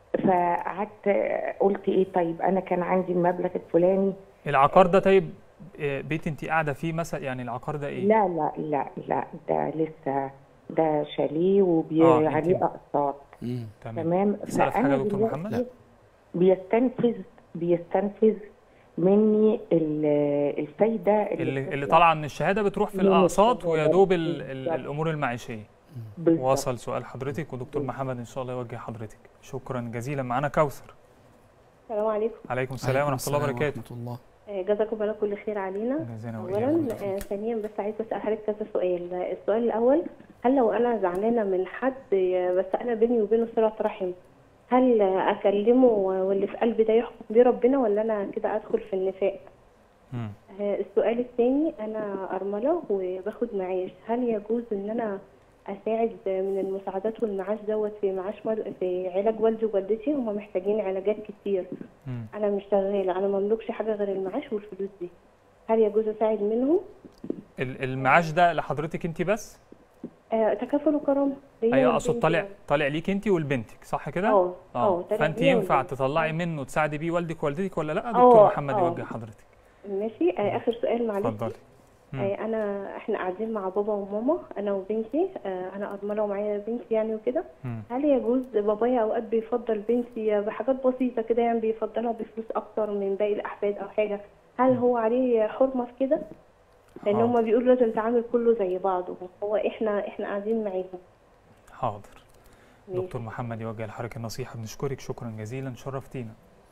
فقعدت قلت إيه طيب أنا كان عندي المبلغ الفلاني العقار ده طيب آه، بيت انت قاعده فيه مثلا يعني العقار ده ايه لا لا لا لا ده لسه ده شاليه آه، وعليه أنت- أقساط مم. تمام تمام أسألك حاجة يا دكتور دلوقتي محمد؟ بيستنفذ بيستنفذ مني ال- الفايدة اللي, اللي بتطلع طالعه من الشهاده بتروح في من الاقساط الشهادة. ويا دوب ال- ال- بالظبط. الامور المعيشيه بالظبط. وصل سؤال حضرتك ودكتور محمد ان شاء الله يوجه حضرتك شكرا جزيلا معانا كوثر السلام عليكم عليكم السلام ورحمه الله وبركاته ورحمه الله آه، جزاكم الله كل خير علينا جزانا اولا وإياكم. آه، ثانيا بس عايزه اسال حضرتك كذا سؤال السؤال الاول هل لو انا زعلانه من حد آه، بس انا بيني وبينه صله رحم هل آه، اكلمه واللي في قلبي ده يحكم بيه ربنا ولا انا كده ادخل في النفاق مم. آه، السؤال الثاني انا ارمله وباخد معاش هل يجوز ان انا اساعد من المساعدات والمعاش دوت في معاش وال- في علاج والدي ووالدتي هم محتاجين علاجات كتير مم. انا مش شغاله انا مملكش حاجه غير المعاش والفلوس دي هل يجوز اساعد منهم ال- المعاش ده لحضرتك انت بس آه تكافل وكرامه ليا ايوه اقصد ولبنتي طالع يعني. طالع ليك انت ولبنتك صح كده اه اه طالع فانت ليا ينفع ولبنتي. تطلعي منه تساعدي بيه والدك ووالدتك ولا لا دكتور اه، محمد اه. يوجه حضرتك ماشي آه اخر سؤال معلش اتفضلي مم. آه انا احنا قاعدين مع بابا وماما انا وبنتي آه انا ارمله ومعايا بنتي يعني وكده مم. هل يجوز بابايا اوقات بيفضل بنتي بحاجات بسيطه كده يعني بيفضلها بفلوس اكتر من باقي الاحفاد او حاجه هل هو عليه حرمه في كده لان حاضر. هما بيقولوا لازم التعامل كله زي بعضه هو احنا احنا قاعدين معاهم حاضر ماشي. دكتور محمد يوجه لحضرتك النصيحة بنشكرك شكرا جزيلا شرفتينا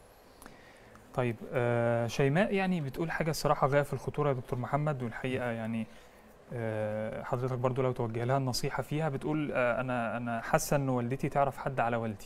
طيب آه شيماء يعني بتقول حاجة الصراحة غاية في الخطورة يا دكتور محمد والحقيقة يعني آه حضرتك برضو لو توجه لها النصيحة فيها بتقول آه أنا أنا حاسة إن والدتي تعرف حد على والدي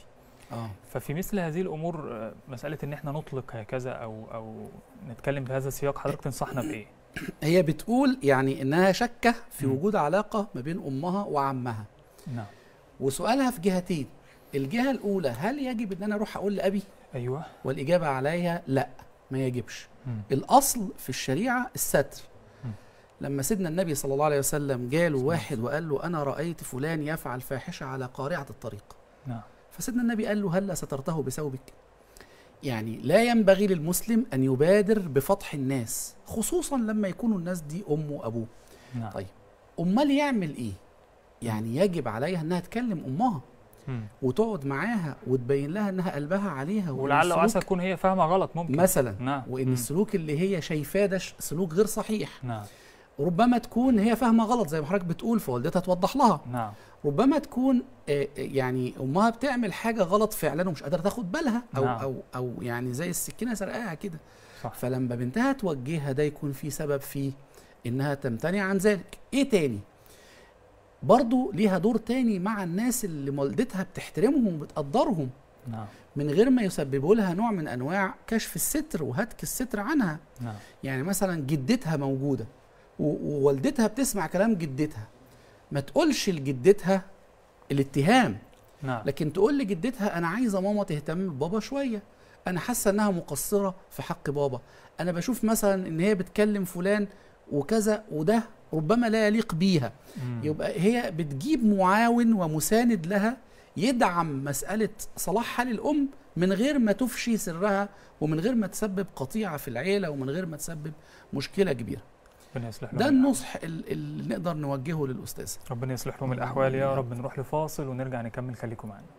اه ففي مثل هذه الامور آه، مساله ان احنا نطلق هكذا او او نتكلم بهذا السياق حضرتك تنصحنا بايه هي بتقول يعني انها شاكه في مم. وجود علاقه ما بين امها وعمها نعم وسؤالها في جهتين الجهه الاولى هل يجب ان انا اروح اقول لابي ايوه والاجابه عليها لا ما يجبش مم. الاصل في الشريعه الستر مم. لما سيدنا النبي صلى الله عليه وسلم جاله واحد وقال له انا رايت فلان يفعل فاحشه على قارعه الطريق نعم فسيدنا النبي قال له هلا سترته بثوبك يعني لا ينبغي للمسلم ان يبادر بفضح الناس خصوصا لما يكونوا الناس دي امه وابوه نعم طيب. امال يعمل ايه يعني يجب عليها انها تكلم امها مم. وتقعد معاها وتبين لها انها قلبها عليها وإن ولعل وعسى السلوك تكون هي فاهمه غلط ممكن مثلا نعم وان مم. السلوك اللي هي شايفاه ده ش- سلوك غير صحيح نعم ربما تكون هي فاهمه غلط زي ما حضرتك بتقول فوالدتها توضح لها نعم ربما تكون آه، آه، يعني امها بتعمل حاجه غلط فعلا ومش قادره تاخد بالها او نعم. او او يعني زي السكينه سرقاها كده صح فلما بنتها توجهها ده يكون في سبب في انها تمتنع عن ذلك ايه تاني برضو ليها دور تاني مع الناس اللي والدتها بتحترمهم وبتقدرهم نعم من غير ما يسببوا لها نوع من انواع كشف الستر وهتك الستر عنها نعم يعني مثلا جدتها موجوده و- ووالدتها بتسمع كلام جدتها ما تقولش لجدتها الاتهام نعم لكن تقول لجدتها انا عايزه ماما تهتم ببابا شويه انا حاسه انها مقصره في حق بابا انا بشوف مثلا ان هي بتكلم فلان وكذا وده ربما لا يليق بيها مم. يبقى هي بتجيب معاون ومساند لها يدعم مسألة صلاحها للأم من غير ما تفشي سرها ومن غير ما تسبب قطيعة في العيلة ومن غير ما تسبب مشكلة كبيرة ربنا يصلح لهم ده الأحوال. النصح ال- اللي نقدر نوجهه للأستاذ ربنا يصلح لهم الاحوال يا رب نروح لفاصل ونرجع نكمل خليكم معانا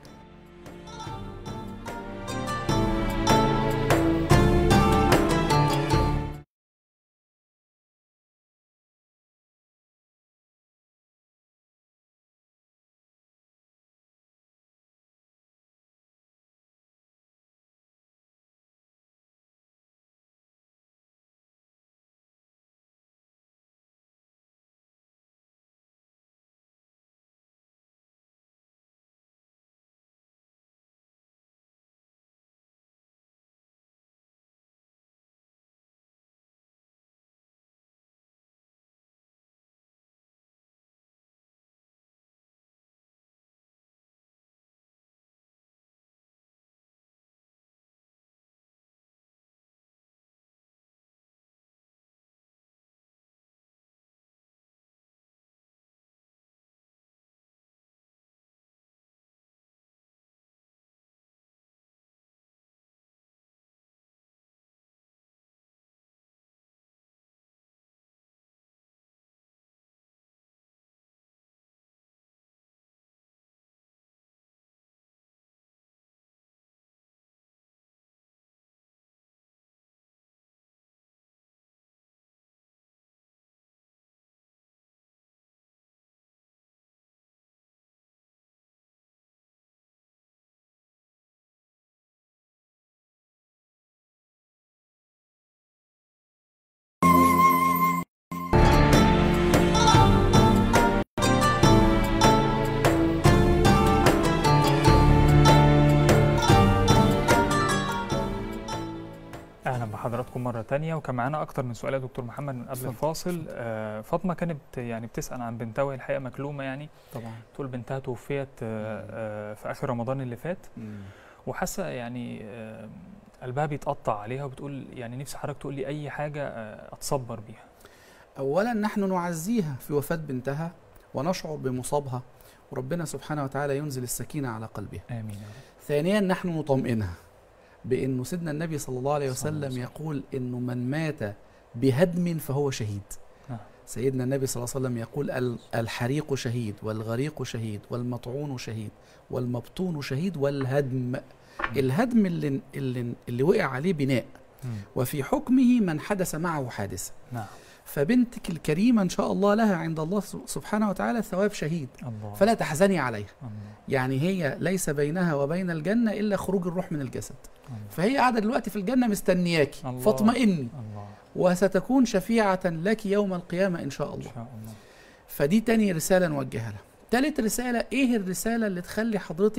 اهلا بحضراتكم مره تانية وكان معانا اكتر من سؤال يا دكتور محمد من قبل اتفضل. الفاصل آه فاطمه كانت يعني بتسال عن بنتها وهي الحقيقه مكلومه يعني طبعا تقول بنتها توفيت آه آه في اخر رمضان اللي فات وحاسه يعني آه قلبها بيتقطع عليها وبتقول يعني نفسي حضرتك تقول لي اي حاجه آه اتصبر بيها أولا نحن نعزيها في وفاة بنتها ونشعر بمصابها وربنا سبحانه وتعالى ينزل السكينة على قلبها امين يا رب ثانيا نحن نطمئنها بأنه سيدنا النبي صلى الله عليه صلى الله عليه وسلم وسلم. يقول أنه من مات بهدم فهو شهيد نعم. سيدنا النبي صلى الله عليه وسلم يقول ال- الحريق شهيد والغريق شهيد والمطعون شهيد والمبطون شهيد والهدم الهدم اللي, اللي, اللي وقع عليه بناء مم. وفي حكمه من حدث معه حادثة نعم فبنتك الكريمة إن شاء الله لها عند الله سبحانه وتعالى ثواب شهيد الله فلا تحزني عليها الله يعني هي ليس بينها وبين الجنة إلا خروج الروح من الجسد الله فهي قاعدة دلوقتي في الجنة مستنياكي الله. فاطمئني الله وستكون شفيعة لك يوم القيامة إن شاء ان الله شاء الله فدي تاني رسالة نوجهها لها تالت رسالة إيه الرسالة اللي تخلي حضرتك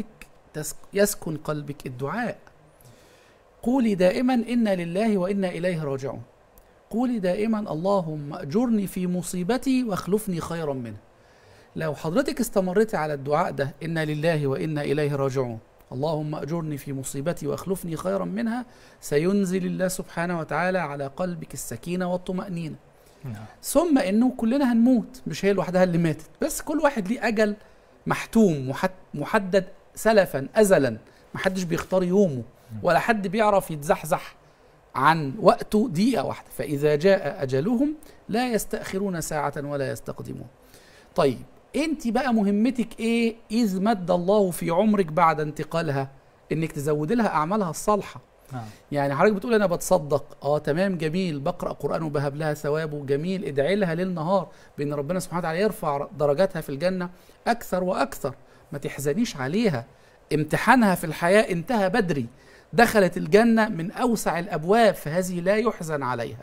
تس- يسكن قلبك الدعاء قولي دائما إنا لله وإنا إليه راجعون قولي دائما اللهم أجرني في مصيبتي واخلفني خيرا منها لو حضرتك استمرتي على الدعاء ده إنا لله وإنا إليه راجعون اللهم أجرني في مصيبتي واخلفني خيرا منها سينزل الله سبحانه وتعالى على قلبك السكينة والطمأنينة نعم ثم انه كلنا هنموت مش هي لوحدها اللي ماتت بس كل واحد ليه اجل محتوم محد- محدد سلفا ازلا محدش بيختار يومه ولا حد بيعرف يتزحزح عن وقته دقيقة واحدة فإذا جاء أجلهم لا يستأخرون ساعة ولا يستقدمون طيب انت بقى مهمتك ايه إذ مد الله في عمرك بعد انتقالها انك تزود لها أعمالها الصالحة نعم يعني حضرتك بتقول انا بتصدق اه تمام جميل بقرا قران وبهب لها ثوابه جميل ادعي لها ليل نهار بان ربنا سبحانه وتعالى يرفع درجاتها في الجنه اكثر واكثر ما تحزنيش عليها امتحانها في الحياه انتهى بدري دخلت الجنه من اوسع الابواب فهذه لا يحزن عليها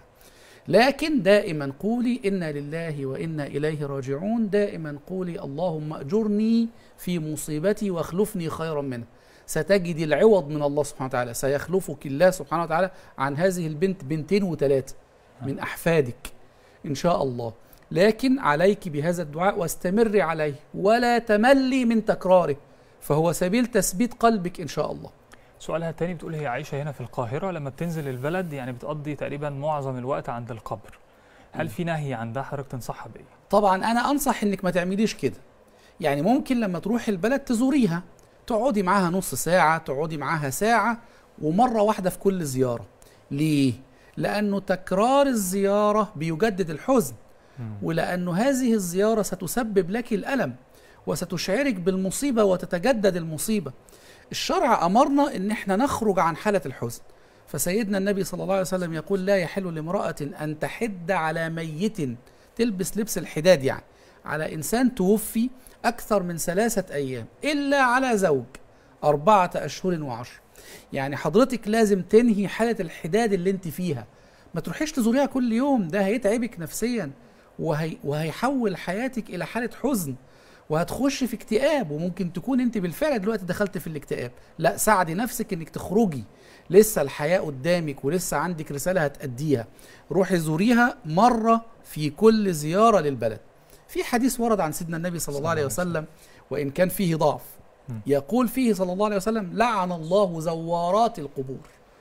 لكن دائما قولي انا لله وانا اليه راجعون دائما قولي اللهم اجرني في مصيبتي واخلفني خيرا منها ستجد العوض من الله سبحانه وتعالى سيخلفك الله سبحانه وتعالى عن هذه البنت بنتين وثلاثة من أحفادك إن شاء الله لكن عليك بهذا الدعاء واستمري عليه ولا تملي من تكراره فهو سبيل تثبيت قلبك إن شاء الله سؤالها التاني بتقول هي عايشة هنا في القاهرة لما بتنزل البلد يعني بتقضي تقريبا معظم الوقت عند القبر هل في نهي عن ده حضرتك تنصحها بإيه؟ طبعا أنا أنصح إنك ما تعمليش كده يعني ممكن لما تروحي البلد تزوريها تقعدي معاها نص ساعة تقعدي معاها ساعة ومرة واحدة في كل زيارة ليه؟ لأنه تكرار الزيارة بيجدد الحزن ولأنه هذه الزيارة ستسبب لك الألم وستشعرك بالمصيبة وتتجدد المصيبة الشرع أمرنا إن احنا نخرج عن حالة الحزن فسيدنا النبي صلى الله عليه وسلم يقول لا يحل لامرأة أن تحد على ميت تلبس لبس الحداد يعني على إنسان توفي أكثر من ثلاثة أيام إلا على زوج أربعة أشهر وعشر يعني حضرتك لازم تنهي حالة الحداد اللي انت فيها ما تروحيش تزوريها كل يوم ده هيتعبك نفسيا وهي وهيحول حياتك إلى حالة حزن وهتخش في اكتئاب وممكن تكون انت بالفعل دلوقتي دخلت في الاكتئاب لا ساعدي نفسك انك تخرجي لسه الحياة قدامك ولسه عندك رسالة هتأديها روحي زوريها مرة في كل زيارة للبلد في حديث ورد عن سيدنا النبي صلى الله عليه وسلم وإن كان فيه ضعف يقول فيه صلى الله عليه وسلم لعن الله زوارات القبور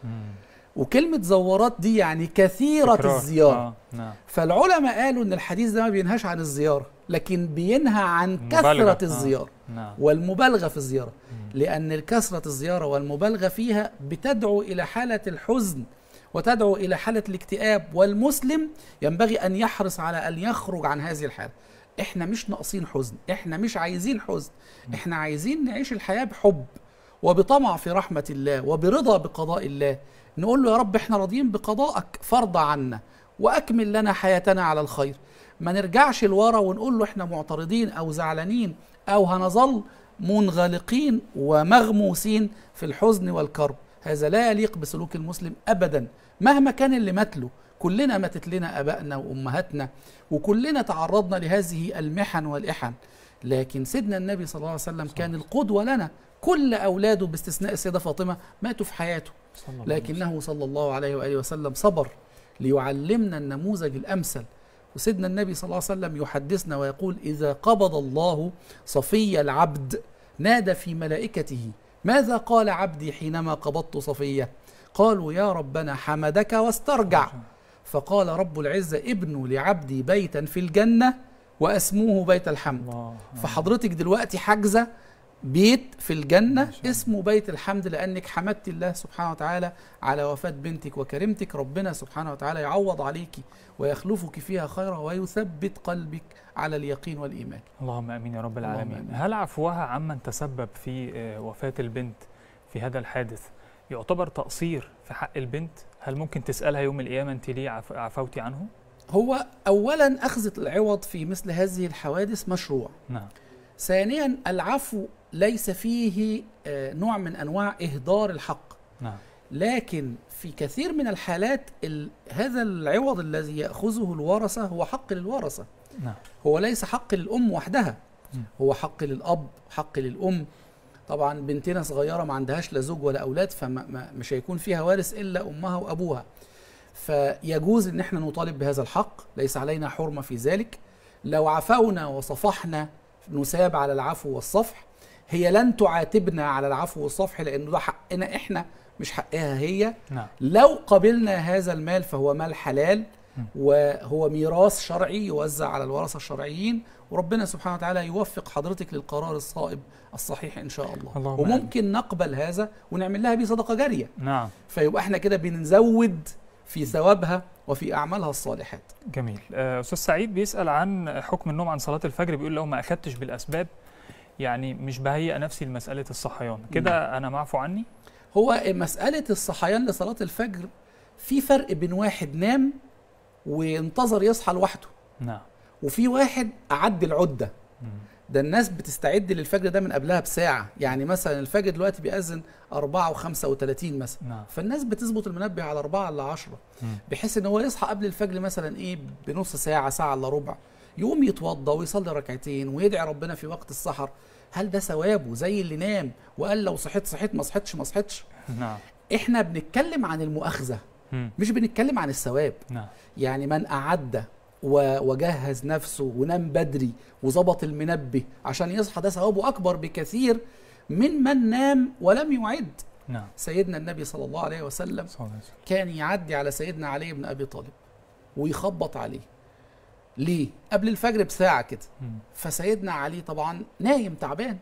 وكلمة زوارات دي يعني كثيرة تكرار. الزيارة آه. نعم فالعلماء قالوا ان الحديث ده ما بينهاش عن الزيارة لكن بينهى عن مبالغة. كثرة آه. الزيارة نعم والمبالغة في الزيارة لأن كثرة الزيارة والمبالغة فيها بتدعو إلى حالة الحزن وتدعو إلى حالة الاكتئاب والمسلم ينبغي أن يحرص على أن يخرج عن هذه الحالة إحنا مش ناقصين حزن إحنا مش عايزين حزن إحنا عايزين نعيش الحياة بحب وبطمع في رحمة الله وبرضا بقضاء الله نقول له يا رب إحنا راضيين بقضائك فارض عنا وأكمل لنا حياتنا على الخير ما نرجعش لورا ونقول له إحنا معترضين أو زعلانين أو هنظل منغلقين ومغموسين في الحزن والكرب هذا لا يليق بسلوك المسلم ابدا مهما كان اللي مات له كلنا ماتت لنا ابائنا وامهاتنا وكلنا تعرضنا لهذه المحن والاحن لكن سيدنا النبي صلى الله عليه وسلم كان القدوه لنا كل اولاده باستثناء السيده فاطمه ماتوا في حياته صلى الله عليه وسلم. لكنه صلى الله عليه واله وسلم صبر ليعلمنا النموذج الامثل وسيدنا النبي صلى الله عليه وسلم يحدثنا ويقول اذا قبض الله صفي العبد نادى في ملائكته ماذا قال عبدي حينما قبضت صفيه قالوا يا ربنا حمدك واسترجع فقال رب العزه ابنوا لعبدي بيتا في الجنه واسموه بيت الحمد الله فحضرتك دلوقتي حاجزه بيت في الجنة اسمه بيت الحمد لأنك حمدت الله سبحانه وتعالى على وفاة بنتك وكرمتك ربنا سبحانه وتعالى يعوض عليك ويخلفك فيها خيرا ويثبت قلبك على اليقين والإيمان اللهم امين يا رب اللهم العالمين آمين. هل عفوها عمن تسبب في آه، وفاة البنت في هذا الحادث يعتبر تقصير في حق البنت هل ممكن تسألها يوم القيامة أنت ليه عف- عفوتي عنه هو أولا أخذ العوض في مثل هذه الحوادث مشروع نعم ثانيا العفو ليس فيه آه، نوع من أنواع إهدار الحق نعم لكن في كثير من الحالات ال... هذا العوض الذي يأخذه الورثة هو حق للورثة نعم هو ليس حق للأم وحدها مم. هو حق للأب حق للأم طبعا بنتنا صغيره ما عندهاش لا زوج ولا اولاد فمش هيكون فيها وارث الا امها وابوها فيجوز ان احنا نطالب بهذا الحق ليس علينا حرمه في ذلك لو عفونا وصفحنا نساب على العفو والصفح هي لن تعاتبنا على العفو والصفح لانه ده حقنا احنا مش حقها هي نعم لو قبلنا هذا المال فهو مال حلال وهو ميراث شرعي يوزع على الورثه الشرعيين وربنا سبحانه وتعالى يوفق حضرتك للقرار الصائب الصحيح ان شاء الله اللهم وممكن نقبل هذا ونعمل لها بيه صدقه جاريه نعم فيبقى احنا كده بنزود في ثوابها وفي اعمالها الصالحات جميل آه، استاذ سعيد بيسال عن حكم النوم عن صلاه الفجر بيقول لو ما اخدتش بالاسباب يعني مش بهيئ نفسي لمساله الصحيان كده انا معفو عني هو مساله الصحيان لصلاه الفجر في فرق بين واحد نام وانتظر يصحى لوحده نعم وفي واحد أعد العدة مم. ده الناس بتستعد للفجر ده من قبلها بساعة يعني مثلا الفجر دلوقتي بيأذن 4 و35 مثلا نعم فالناس بتظبط المنبه على 4 إلا 10 مم. بحيث ان هو يصحى قبل الفجر مثلا ايه بنص ساعة ساعة الا ربع يقوم يتوضى ويصلي ركعتين ويدعي ربنا في وقت السحر هل ده ثوابه زي اللي نام وقال لو صحيت صحيت ما صحيتش ما صحيتش نعم احنا بنتكلم عن المؤاخذة مم. مش بنتكلم عن الثواب نعم يعني من أعد و- وجهز نفسه ونام بدري وظبط المنبه عشان يصحى ده ثوابه أكبر بكثير من من نام ولم يعد نعم سيدنا النبي صلى الله عليه وسلم صلى الله عليه وسلم. كان يعدي على سيدنا علي بن أبي طالب ويخبط عليه ليه؟ قبل الفجر بساعة كده مم. فسيدنا علي طبعا نايم تعبان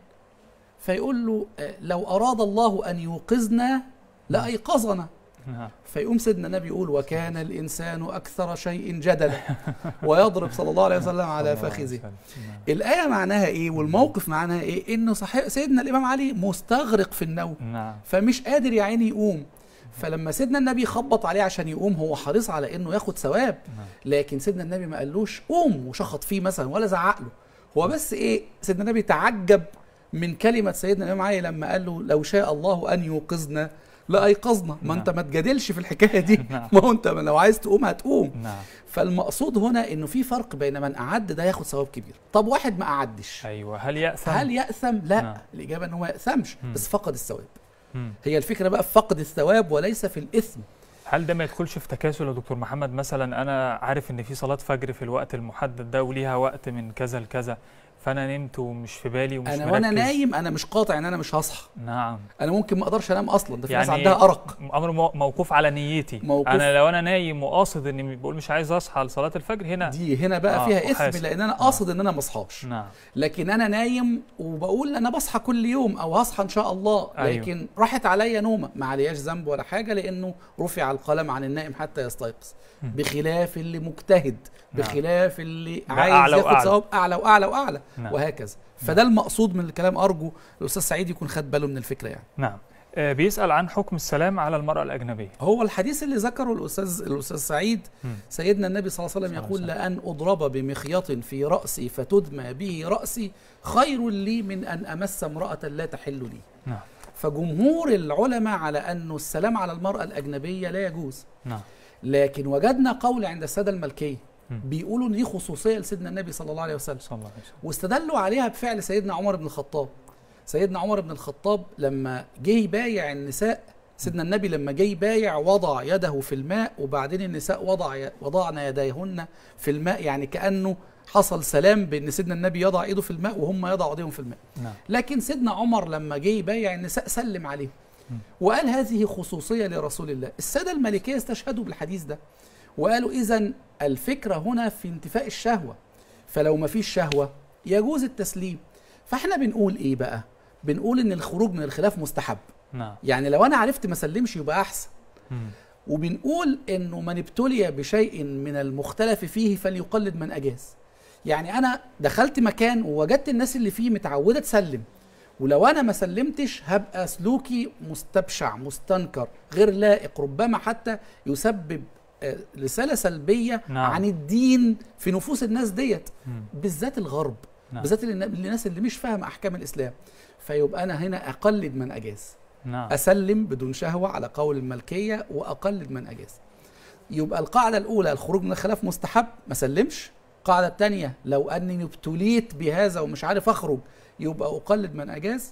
فيقول له آه، لو أراد الله أن يوقظنا لأيقظنا نعم فيقوم سيدنا النبي يقول وكان الإنسان أكثر شيء جدلا ويضرب صلى الله عليه وسلم على صلى الله عليه فخذه وسلم. نعم. الآية معناها إيه والموقف معناها إيه إنه صحيح سيدنا الإمام علي مستغرق في النوم نعم فمش قادر يا عيني يقوم فلما سيدنا النبي خبط عليه عشان يقوم هو حريص على انه ياخد ثواب نعم. لكن سيدنا النبي ما قالوش قوم وشخط فيه مثلا ولا زعق له هو بس ايه سيدنا النبي تعجب من كلمه سيدنا الامام علي لما قال له لو شاء الله ان يوقظنا لايقظنا ما نعم. انت ما تجادلش في الحكايه دي نعم. ما هو انت لو عايز تقوم هتقوم نعم فالمقصود هنا انه في فرق بين من اعد ده ياخد ثواب كبير طب واحد ما اعدش ايوه هل يأثم هل يأثم؟ لا نعم. الإجابة أنه ما يأثمش مم. بس فقد الثواب مم. هي الفكرة بقى في فقد الثواب وليس في الإثم هل ده ما يدخلش في تكاسل يا دكتور محمد مثلا انا عارف ان في صلاه فجر في الوقت المحدد ده وليها وقت من كذا لكذا فانا نمت ومش في بالي ومش أنا مركز وأنا نايم أنا مش قاطع إن أنا مش هصحى نعم أنا ممكن ما أقدرش أنام أصلا ده في ناس يعني عندها أرق امر مو- موقوف على نيتي موقوف- انا لو انا نايم وقاصد اني بقول مش عايز اصحى لصلاه الفجر هنا دي هنا بقى آه، فيها أحاسب. إثم لأن أنا قاصد إن أنا ما أصحاش نعم لكن أنا نايم وبقول أنا بصحى كل يوم أو هصحى إن شاء الله أيوه. لكن راحت عليا نومة ما علياش ذنب ولا حاجة لأنه رفع القلم عن النائم حتى يستيقظ مم. بخلاف اللي مجتهد نعم. بخلاف اللي ده عايز أعلى ياخد وأعلى. ثواب أعلى وأعلى وأعلى نعم. وهكذا فده المقصود من الكلام ارجو الاستاذ سعيد يكون خد باله من الفكره يعني نعم آه، بيسأل عن حكم السلام على المرأة الأجنبية هو الحديث اللي ذكره الاستاذ الاستاذ سعيد مم. سيدنا النبي صلى الله عليه وسلم صلى يقول الله عليه لان اضرب بمخيط في راسي فتدمى به راسي خير لي من ان امس امراه لا تحل لي نعم فجمهور العلماء على انه السلام على المراه الاجنبيه لا يجوز نعم لكن وجدنا قول عند الساده الملكيه مم. بيقولوا ان دي خصوصيه لسيدنا النبي صلى الله عليه وسلم صلى الله عليه وسلم واستدلوا عليها بفعل سيدنا عمر بن الخطاب سيدنا عمر بن الخطاب لما جه يبايع النساء سيدنا النبي لما جه يبايع وضع يده في الماء وبعدين النساء وضع وضعن يديهن في الماء يعني كانه حصل سلام بان سيدنا النبي يضع ايده في الماء وهم يضعوا ايديهم في الماء نعم لكن سيدنا عمر لما جه يبايع النساء سلم عليهم مم. وقال هذه خصوصيه لرسول الله الساده المالكيه استشهدوا بالحديث ده وقالوا اذا الفكره هنا في انتفاء الشهوه فلو ما فيش شهوه يجوز التسليم فاحنا بنقول ايه بقى بنقول ان الخروج من الخلاف مستحب نعم يعني لو انا عرفت ما سلمش يبقى احسن مم. وبنقول انه من ابتلي بشيء من المختلف فيه فليقلد من اجاز يعني انا دخلت مكان ووجدت الناس اللي فيه متعوده تسلم ولو انا ما سلمتش هبقى سلوكي مستبشع مستنكر غير لائق ربما حتى يسبب آه، رساله سلبيه نعم. عن الدين في نفوس الناس ديت مم. بالذات الغرب نعم. بالذات النا- الناس اللي مش فاهمه احكام الاسلام فيبقى انا هنا اقلد من اجاز نعم اسلم بدون شهوه على قول الملكيه واقلد من اجاز يبقى القاعده الاولى الخروج من الخلاف مستحب ما سلمش القاعده الثانيه لو اني ابتليت بهذا ومش عارف اخرج يبقى اقلد من اجاز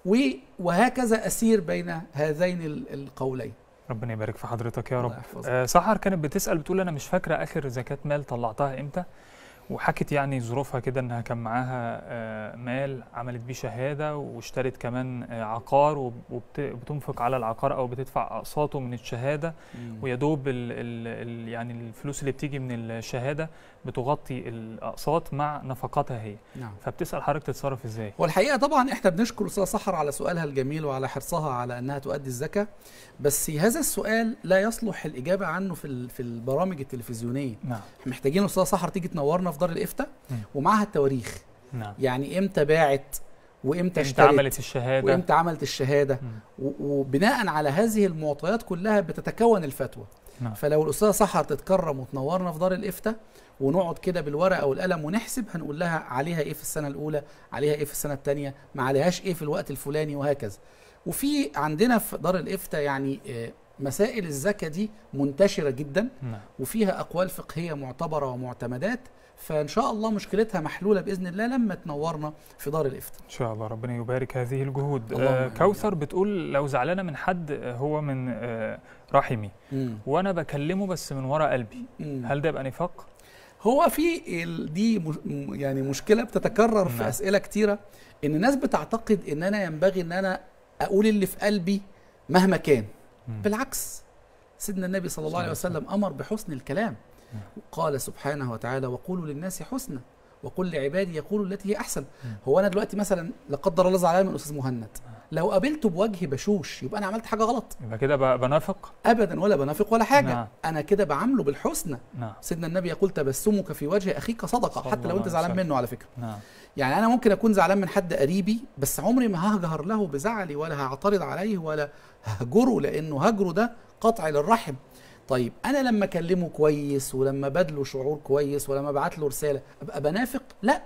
و- وهكذا اسير بين هذين ال- القولين ربنا يبارك في حضرتك يا رب الله يحفظك. آه سحر كانت بتسأل بتقول أنا مش فاكرة آخر زكاة مال طلعتها إمتى وحكت يعني ظروفها كده إنها كان معاها آه مال عملت بيه شهادة واشترت كمان آه عقار وبتنفق على العقار أو بتدفع أقساطه من الشهادة ويا دوب ال ال ال يعني الفلوس اللي بتيجي من الشهادة بتغطي الأقساط مع نفقاتها هي نعم فبتسأل حضرتك تتصرف إزاي والحقيقه طبعا احنا بنشكر الاستاذه سحر على سؤالها الجميل وعلى حرصها على انها تؤدي الزكاه بس هذا السؤال لا يصلح الاجابه عنه في ال- في البرامج التلفزيونيه نعم احنا محتاجين الاستاذه سحر تيجي تنورنا في دار الافتاء مم. ومعها التواريخ نعم يعني امتى باعت وامتى امتى اشترت عملت الشهادة وامتى عملت الشهاده مم. و- وبناء على هذه المعطيات كلها بتتكون الفتوى نعم. فلو الاستاذه سحر تتكرم وتنورنا في دار الافتاء ونقعد كده بالورقه والقلم ونحسب هنقول لها عليها ايه في السنه الاولى عليها ايه في السنه الثانيه ما عليهاش ايه في الوقت الفلاني وهكذا وفي عندنا في دار الافتاء يعني آه، مسائل الزكاه دي منتشره جدا نعم وفيها اقوال فقهيه معتبره ومعتمدات فان شاء الله مشكلتها محلوله باذن الله لما تنورنا في دار الافتاء ان شاء الله ربنا يبارك هذه الجهود اللهم آه آمين. كوثر بتقول لو زعلانه من حد آه، هو من آه رحمي مم. وانا بكلمه بس من ورا قلبي مم. هل ده يبقى نفاق هو في ال- دي مش- م- يعني مشكله بتتكرر في نعم. اسئله كتيره ان الناس بتعتقد ان انا ينبغي ان انا اقول اللي في قلبي مهما كان مم. بالعكس سيدنا النبي صلى الله عليه وسلم امر بحسن الكلام نعم. قال سبحانه وتعالى وقولوا للناس حسنا وقل لعبادي يقولوا التي هي احسن مم. هو انا دلوقتي مثلا لا قدر الله زعلان من استاذ مهند لو قابلته بوجه بشوش يبقى انا عملت حاجه غلط يبقى كده ب- بنافق ابدا ولا بنافق ولا حاجه نعم. انا كده بعامله بالحسنى نعم سيدنا النبي يقول تبسمك في وجه اخيك صدقه صلى حتى لو الله انت عليه زعلان وسلم. منه على فكره نعم يعني انا ممكن اكون زعلان من حد قريبي بس عمري ما هجهر له بزعلي ولا هعترض عليه ولا هجره لانه هجره ده قطع للرحم طيب انا لما اكلمه كويس ولما بدله شعور كويس ولما ابعت له رساله ابقى بنافق لا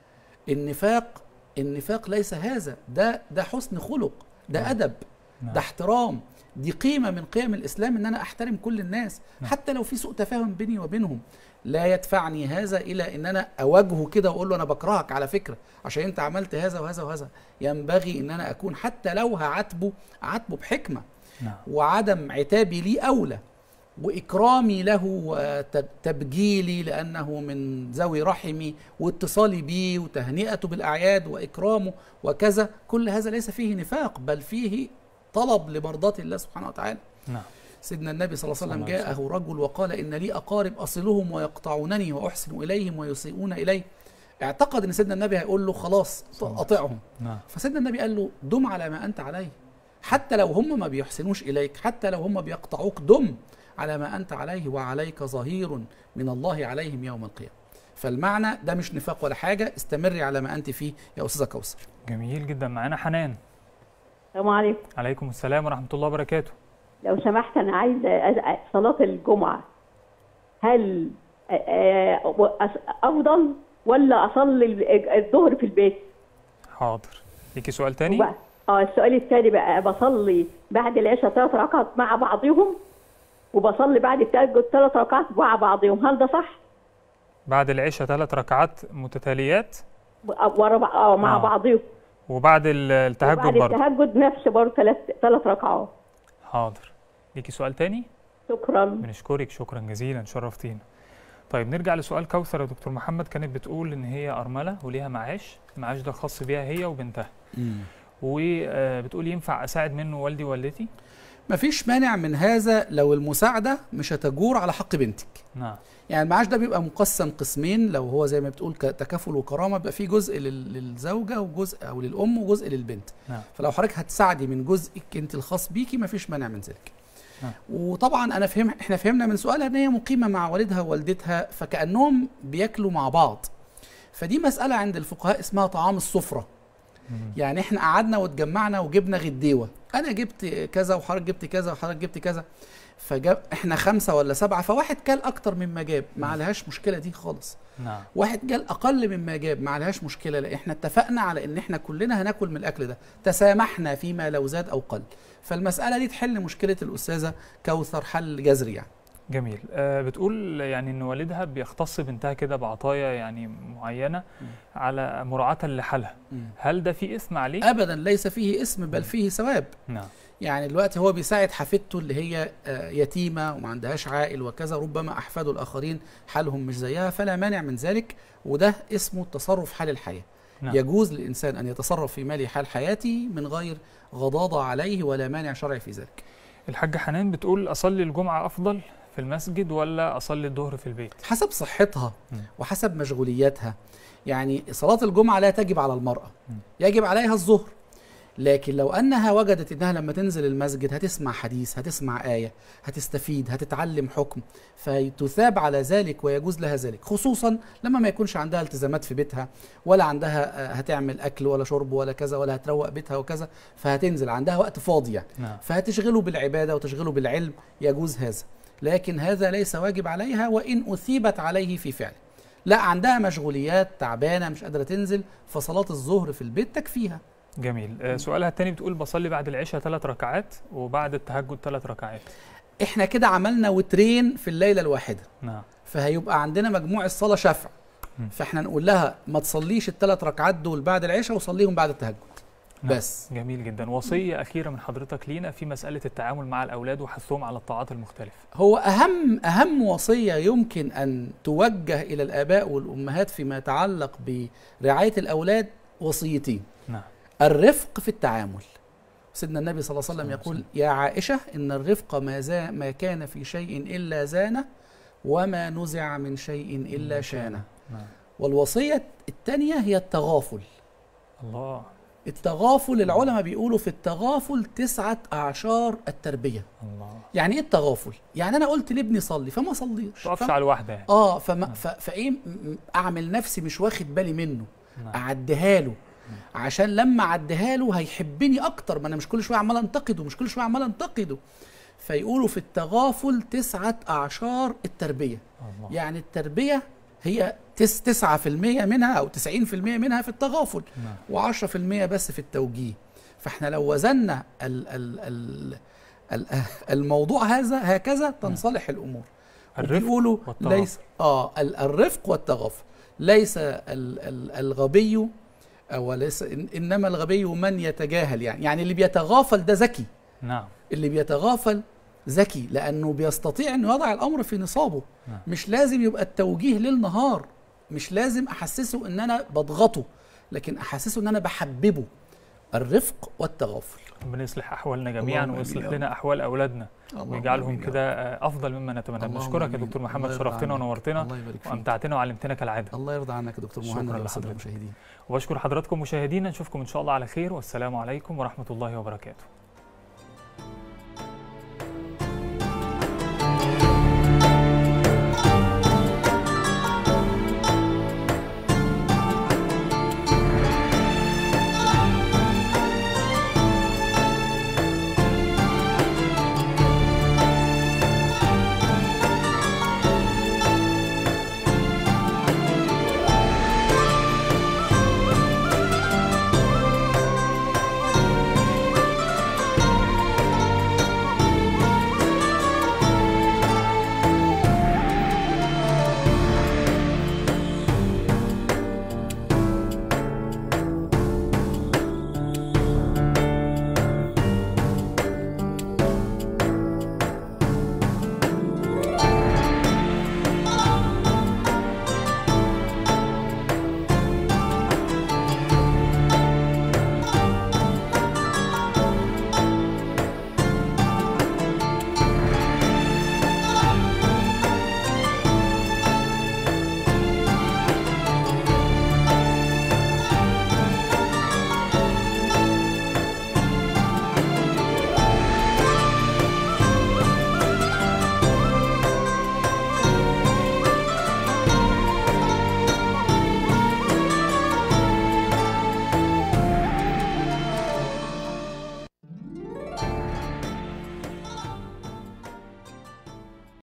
النفاق النفاق ليس هذا ده ده حسن خلق ده نعم. ادب نعم. ده احترام دي قيمه من قيم الاسلام ان انا احترم كل الناس نعم. حتى لو في سوء تفاهم بيني وبينهم لا يدفعني هذا الى ان انا اواجهه كده واقول له انا بكرهك على فكره عشان انت عملت هذا وهذا وهذا ينبغي ان انا اكون حتى لو هعاتبه اعاتبه بحكمه نعم وعدم عتابي ليه اولى واكرامي له وتبجيلي لانه من ذوي رحمي واتصالي به وتهنئته بالاعياد واكرامه وكذا كل هذا ليس فيه نفاق بل فيه طلب لمرضاه الله سبحانه وتعالى نعم سيدنا النبي صلى الله عليه وسلم صلى الله عليه جاءه رجل وقال ان لي اقارب اصلهم ويقطعونني واحسن اليهم ويسيئون الي اعتقد ان سيدنا النبي هيقول له خلاص صلى الله عليه قاطعهم نعم فسيدنا النبي قال له دم على ما انت عليه حتى لو هم ما بيحسنوش اليك حتى لو هم بيقطعوك دم على ما انت عليه وعليك ظهير من الله عليهم يوم القيامه فالمعنى ده مش نفاق ولا حاجه استمري على ما انت فيه يا استاذه كوثر جميل جدا معانا حنان السلام عليكم عليكم السلام ورحمه الله وبركاته لو سمحت انا عايزه أز- صلاه الجمعه هل آه، آه، أس- افضل ولا اصلي ال- الظهر في البيت حاضر ليكي سؤال تاني وبقى- اه السؤال الثاني بقى بصلي بعد العشاء ثلاث ركعات مع بعضهم وبصلي بعد التهجد ثلاث ركعات مع بعضهم هل ده صح؟ بعد العشاء ثلاث ركعات متتاليات ورا بع- اه مع آه. بعضهم وبعد ال- التهجد بعد برضه التهجد نفس برضه ثلاث ثلاث ركعات حاضر ليكي سؤال تاني شكرا بنشكرك شكرا جزيلا شرفتينا طيب نرجع لسؤال كوثر يا دكتور محمد كانت بتقول ان هي ارمله وليها معاش المعاش ده خاص بيها هي وبنتها وبتقول ينفع اساعد منه والدي ووالدتي مفيش مانع من هذا لو المساعده مش هتجور على حق بنتك نعم يعني المعاش ده بيبقى مقسم قسمين لو هو زي ما بتقول ك- تكافل وكرامه بيبقى فيه جزء لل- للزوجه وجزء او للام وجزء للبنت نعم. فلو حضرتك هتساعدي من جزءك انت الخاص بيكي مفيش مانع من ذلك نعم. وطبعا انا فهم احنا فهمنا من سؤالها ان هي مقيمه مع والدها ووالدتها فكانهم بياكلوا مع بعض فدي مساله عند الفقهاء اسمها طعام السفره مم. يعني احنا قعدنا واتجمعنا وجبنا غديوه انا جبت كذا وحضرتك جبت كذا وحضرتك جبت كذا فجاب احنا خمسه ولا سبعه فواحد كل اكتر مما جاب ما عليهاش مشكله دي خالص نعم واحد جال اقل مما جاب ما عليهاش مشكله لان احنا اتفقنا على ان احنا كلنا هناكل من الاكل ده تسامحنا فيما لو زاد او قل فالمساله دي تحل مشكله الاستاذه كوثر حل جذري يعني جميل آه بتقول يعني ان والدها بيختص بنتها كده بعطايا يعني معينه على مراعاه لحالها مم. هل ده في اثم عليه ابدا ليس فيه اسم بل فيه ثواب نعم يعني دلوقتي هو بيساعد حفيدته اللي هي آه، يتيمه وما عندهاش عائل وكذا ربما احفاده الاخرين حالهم مش زيها فلا مانع من ذلك وده اسمه التصرف حال الحياه نعم. يجوز للانسان ان يتصرف في ماله حال حياته من غير غضاضه عليه ولا مانع شرعي في ذلك الحاجه حنان بتقول اصلي الجمعه افضل في المسجد ولا اصلي الظهر في البيت حسب صحتها مم. وحسب مشغولياتها يعني صلاة الجمعة لا تجب على المرأة مم. يجب عليها الظهر لكن لو أنها وجدت أنها لما تنزل المسجد هتسمع حديث هتسمع آية هتستفيد هتتعلم حكم فتثاب على ذلك ويجوز لها ذلك خصوصا لما ما يكونش عندها التزامات في بيتها ولا عندها آه، هتعمل أكل ولا شرب ولا كذا ولا هتروق بيتها وكذا فهتنزل عندها وقت فاضي يعني نعم فهتشغله بالعبادة وتشغله بالعلم يجوز هذا لكن هذا ليس واجب عليها وإن أثيبت عليه في فعله لا عندها مشغوليات تعبانة مش قادرة تنزل فصلاة الظهر في البيت تكفيها جميل آه سؤالها الثاني بتقول بصلي بعد العشاء ثلاث ركعات وبعد التهجد ثلاث ركعات احنا كده عملنا وترين في الليلة الواحدة نعم فهيبقى عندنا مجموع الصلاة شفع مم. فاحنا نقول لها ما تصليش الثلاث ركعات دول بعد العشاء وصليهم بعد التهجد نعم. بس جميل جدا وصيه اخيره من حضرتك لينا في مساله التعامل مع الاولاد وحثهم على الطاعات المختلفه هو أهم أهم وصية يمكن أن توجه إلى الآباء والأمهات فيما يتعلق برعاية الأولاد وصيتين نعم الرفق في التعامل سيدنا النبي صلى الله عليه وسلم صلى الله يقول يا عائشة إن الرفق ما, زا ما كان في شيء إلا زانه وما نزع من شيء إلا شانه نعم والوصية الثانية هي التغافل الله التغافل العلماء بيقولوا في التغافل تسعة أعشار التربية الله يعني إيه التغافل؟ يعني أنا قلت لابني صلي فما صليش تقفش فما- على الواحده يعني اه فما ف- فايه م- م- اعمل نفسي مش واخد بالي منه نعم. اعديها له عشان لما اعديها له هيحبني اكتر ما انا مش كل شويه عمال انتقده مش كل شويه عمال انتقده فيقولوا في التغافل تسعة أعشار التربية الله يعني التربية هي تس تسعة في المية منها أو تسعين في المية منها في التغافل نعم وعشرة في المية بس في التوجيه فاحنا لو وزنا ال ال ال ال الموضوع هذا هكذا تنصلح الأمور الرفق بيقولوا والتغافل. ليس اه ال- الرفق والتغافل ليس ال ال الغبي او ليس إن- انما الغبي من يتجاهل يعني يعني اللي بيتغافل ده ذكي نعم اللي بيتغافل ذكي لانه بيستطيع انه يضع الامر في نصابه نعم. مش لازم يبقى التوجيه ليل نهار مش لازم احسسه ان انا بضغطه لكن احسسه ان انا بحببه الرفق والتغافل ربنا يصلح احوالنا جميعا اللهم ويصلح آمين يا لنا احوال اولادنا اللهم ويجعلهم آمين يا كده آه، افضل مما نتمنى اللهم بنشكرك يا آمين. دكتور محمد الله يرضى شرفتنا عنك. ونورتنا الله يبارك فيك وامتعتنا وعلمتنا كالعاده الله يرضى عنك يا دكتور شكراً مهند والساده لحضرتك. المشاهدين وبشكر حضراتكم مشاهدينا نشوفكم ان شاء الله على خير والسلام عليكم ورحمه الله وبركاته